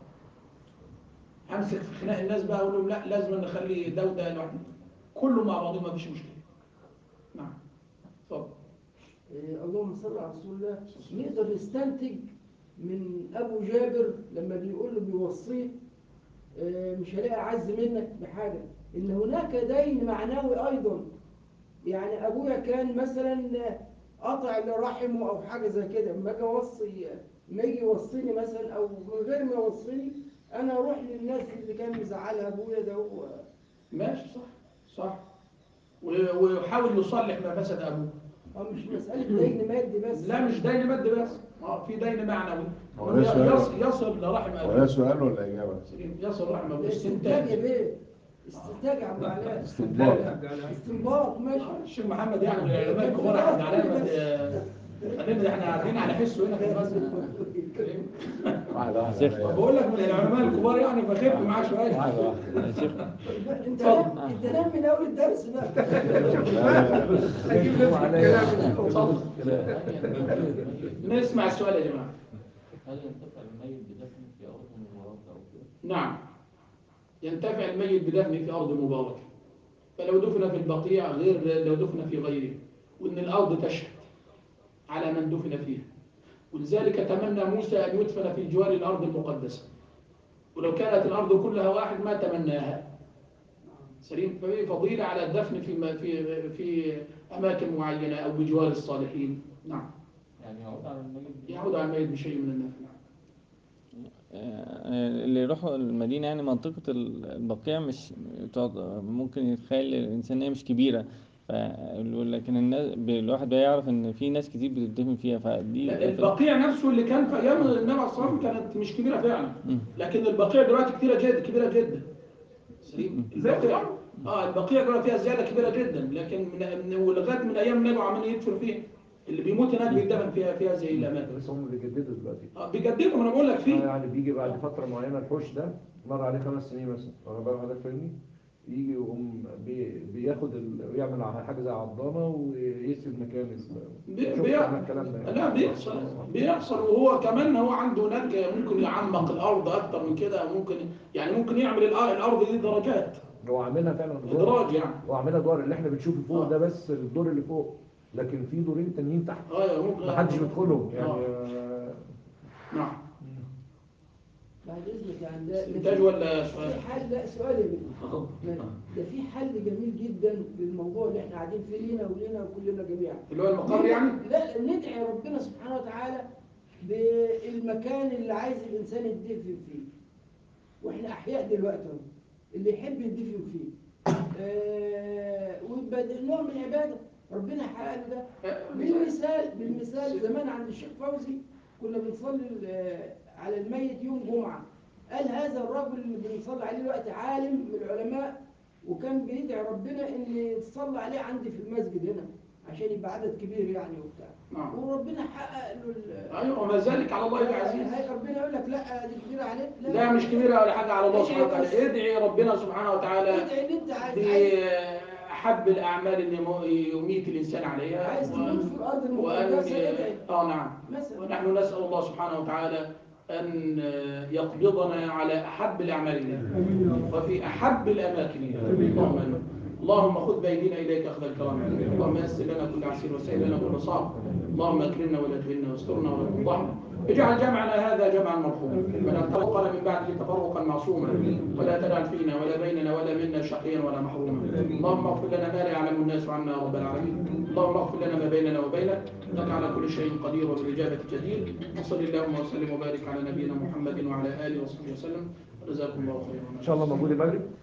امسك في خناق الناس بقى اقول لهم لا لازم نخلي ده وده لوحده كله مع بعضه ما فيش مشكله نعم اتفضل إيه، اللهم صل على رسول الله نقدر نستنتج من ابو جابر لما بيقول له بيوصيه إيه، مش هلاقي اعز منك بحاجه ان هناك دين معنوي ايضا يعني ابويا كان مثلا قطع لرحمه او حاجه زي كده اما اجي اوصي ما يجي يوصيني مثلا او من غير ما يوصيني انا اروح للناس اللي كان مزعلها ابويا ده هو ماشي صح صح و- ويحاول يصلح ما فسد ابوه اه مش مسألة دين مادي بس لا مش دين مادي بس اه في دين معنوي هو ده سؤال؟ يصل, يصل لرحم هو ده ابوه سؤال ولا إجابة؟ يصل رحم ابوه ده استنتاج يا استنتاج بيه استنتاج يا عم علاء استنباط استنباط ماشي الشيخ محمد يعني من العلماء الكبار احنا علامة خلينا احنا قاعدين على حسه هنا في المسجد واحدة واحدة بقول لك من العلماء الكبار يعني فخف معاه شويه واحدة واحدة يا شيخ انت نام انت نام من اول الدرس بقى اجيب نفس الكلام اتفضل. نسمع السؤال يا جماعه هل ينتفع الميت بدفن في أرض مباركة أو كده؟ نعم ينتفع الميت بدفن في أرض مباركة فلو دفن في البقيع غير لو دفن في غيره وإن الأرض تشهد على من دفن فيها ولذلك تمنى موسى أن يدفن في جوار الأرض المقدسة ولو كانت الأرض كلها واحد ما تمناها سليم ففي فضيلة على الدفن في م- في في أماكن معينة أو بجوار الصالحين نعم يعني يعود على الميت يعود على الميت بشيء من النفع نعم. آه، اللي يروحوا المدينة يعني منطقة ال- البقيع مش تعط- ممكن يتخيل الإنسان إن هي مش كبيرة ف... لكن الناس ب- الواحد بيعرف إن في ناس كتير بتدفن فيها فدي لا، البقيع نفسه اللي كان في ايام النبي عليه الصلاه والسلام كانت مش كبيره فعلا لكن البقيع دلوقتي كتيره جدا كبيره جدا سليم البقيع اه البقيع دلوقتي فيها زياده كبيره جدا لكن من من- ولغايه من ايام النبي عمالين يدفنوا فيها اللي بيموت هناك بيدفن فيها فيها زي الاماكن بس هم بيجددوا دلوقتي اه بيجددوا ما انا بقول لك آه، فيه يعني بيجي بعد فترة معينة الحوش ده مر عليه خمس سنين مثلا وانا بقى حضرتك فاهمني يجي يقوم بي بياخد ال... يعمل حاجة زي عضانة ويسيب مكان ال... بي- شفت بي- أنا الكلام ده لا بيحصل بيحصل وهو كمان هو عنده هناك ممكن يعمق الارض اكتر من كده ممكن يعني ممكن يعمل الأ- الارض دي درجات هو عاملها فعلا ادراج يعني هو عاملها دور اللي احنا بنشوفه فوق آه. ده بس الدور اللي فوق لكن في دورين تانيين تحت اه ممكن محدش بيدخلهم يعني آه. آه، نعم بعد اذنك يعني ده ده انتاج في- ولا سؤال؟ في حل لا سؤال يا بيه. ده في حل جميل جدا للموضوع اللي احنا قاعدين فيه لينا ولينا وكلنا جميعا اللي هو المقر يعني لا ندعي ربنا سبحانه وتعالى بالمكان اللي عايز الانسان يدفن فيه واحنا احياء دلوقتي اهو اللي يحب يدفن فيه آه ويبقى ده نوع من العباده ربنا يحقق له ده بالمثال بالمثال زمان عند الشيخ فوزي كنا بنصلي ال- على الميت يوم جمعه قال هذا الرجل اللي بنصلي عليه دلوقتي عالم من العلماء وكان بيدعي ربنا ان يتصلى عليه عندي في المسجد هنا عشان يبقى عدد كبير يعني وبتاع نعم وربنا حقق له ال- ايوه وما ذلك على الله بعزيز هاي ربنا يقول لك لا دي كبيره عليك لا مش كبيرة ولا حاجة على الله ادعي سبحانه بس. وتعالى ادعي ربنا سبحانه وتعالى ادعي اللي انت عايز دي أحب الأعمال اللي يمو- يميت الإنسان عليها عايز تموت في الارض وأن المقدسه ادعي آه نعم مثلا ونحن نسأل الله سبحانه وتعالى أن يقبضنا على أحب الأعمال إليه وفي أحب الأماكن إليه اللهم آمين. اللهم خذ بأيدينا إليك أخذ الكرام اللهم يسر لنا كل عسير وسهل لنا كل صعب اللهم أكرمنا ولا تهنا واسترنا ولا تفضحنا اجعل جمعنا هذا جمعا مرحوما ولا تفرقنا من بعده تفرقا معصوما ولا تدع فينا ولا بيننا ولا منا شقيا ولا محروما اللهم اغفر لنا ما لا يعلم الناس عنا يا رب العالمين اللهم اغفر لنا ما بيننا وبينك انك على كل شيء قدير وبالاجابه جدير وصل اللهم وسلم وبارك على نبينا محمد وعلى اله وصحبه وسلم جزاكم الله خيرا ان شاء الله موجود المغرب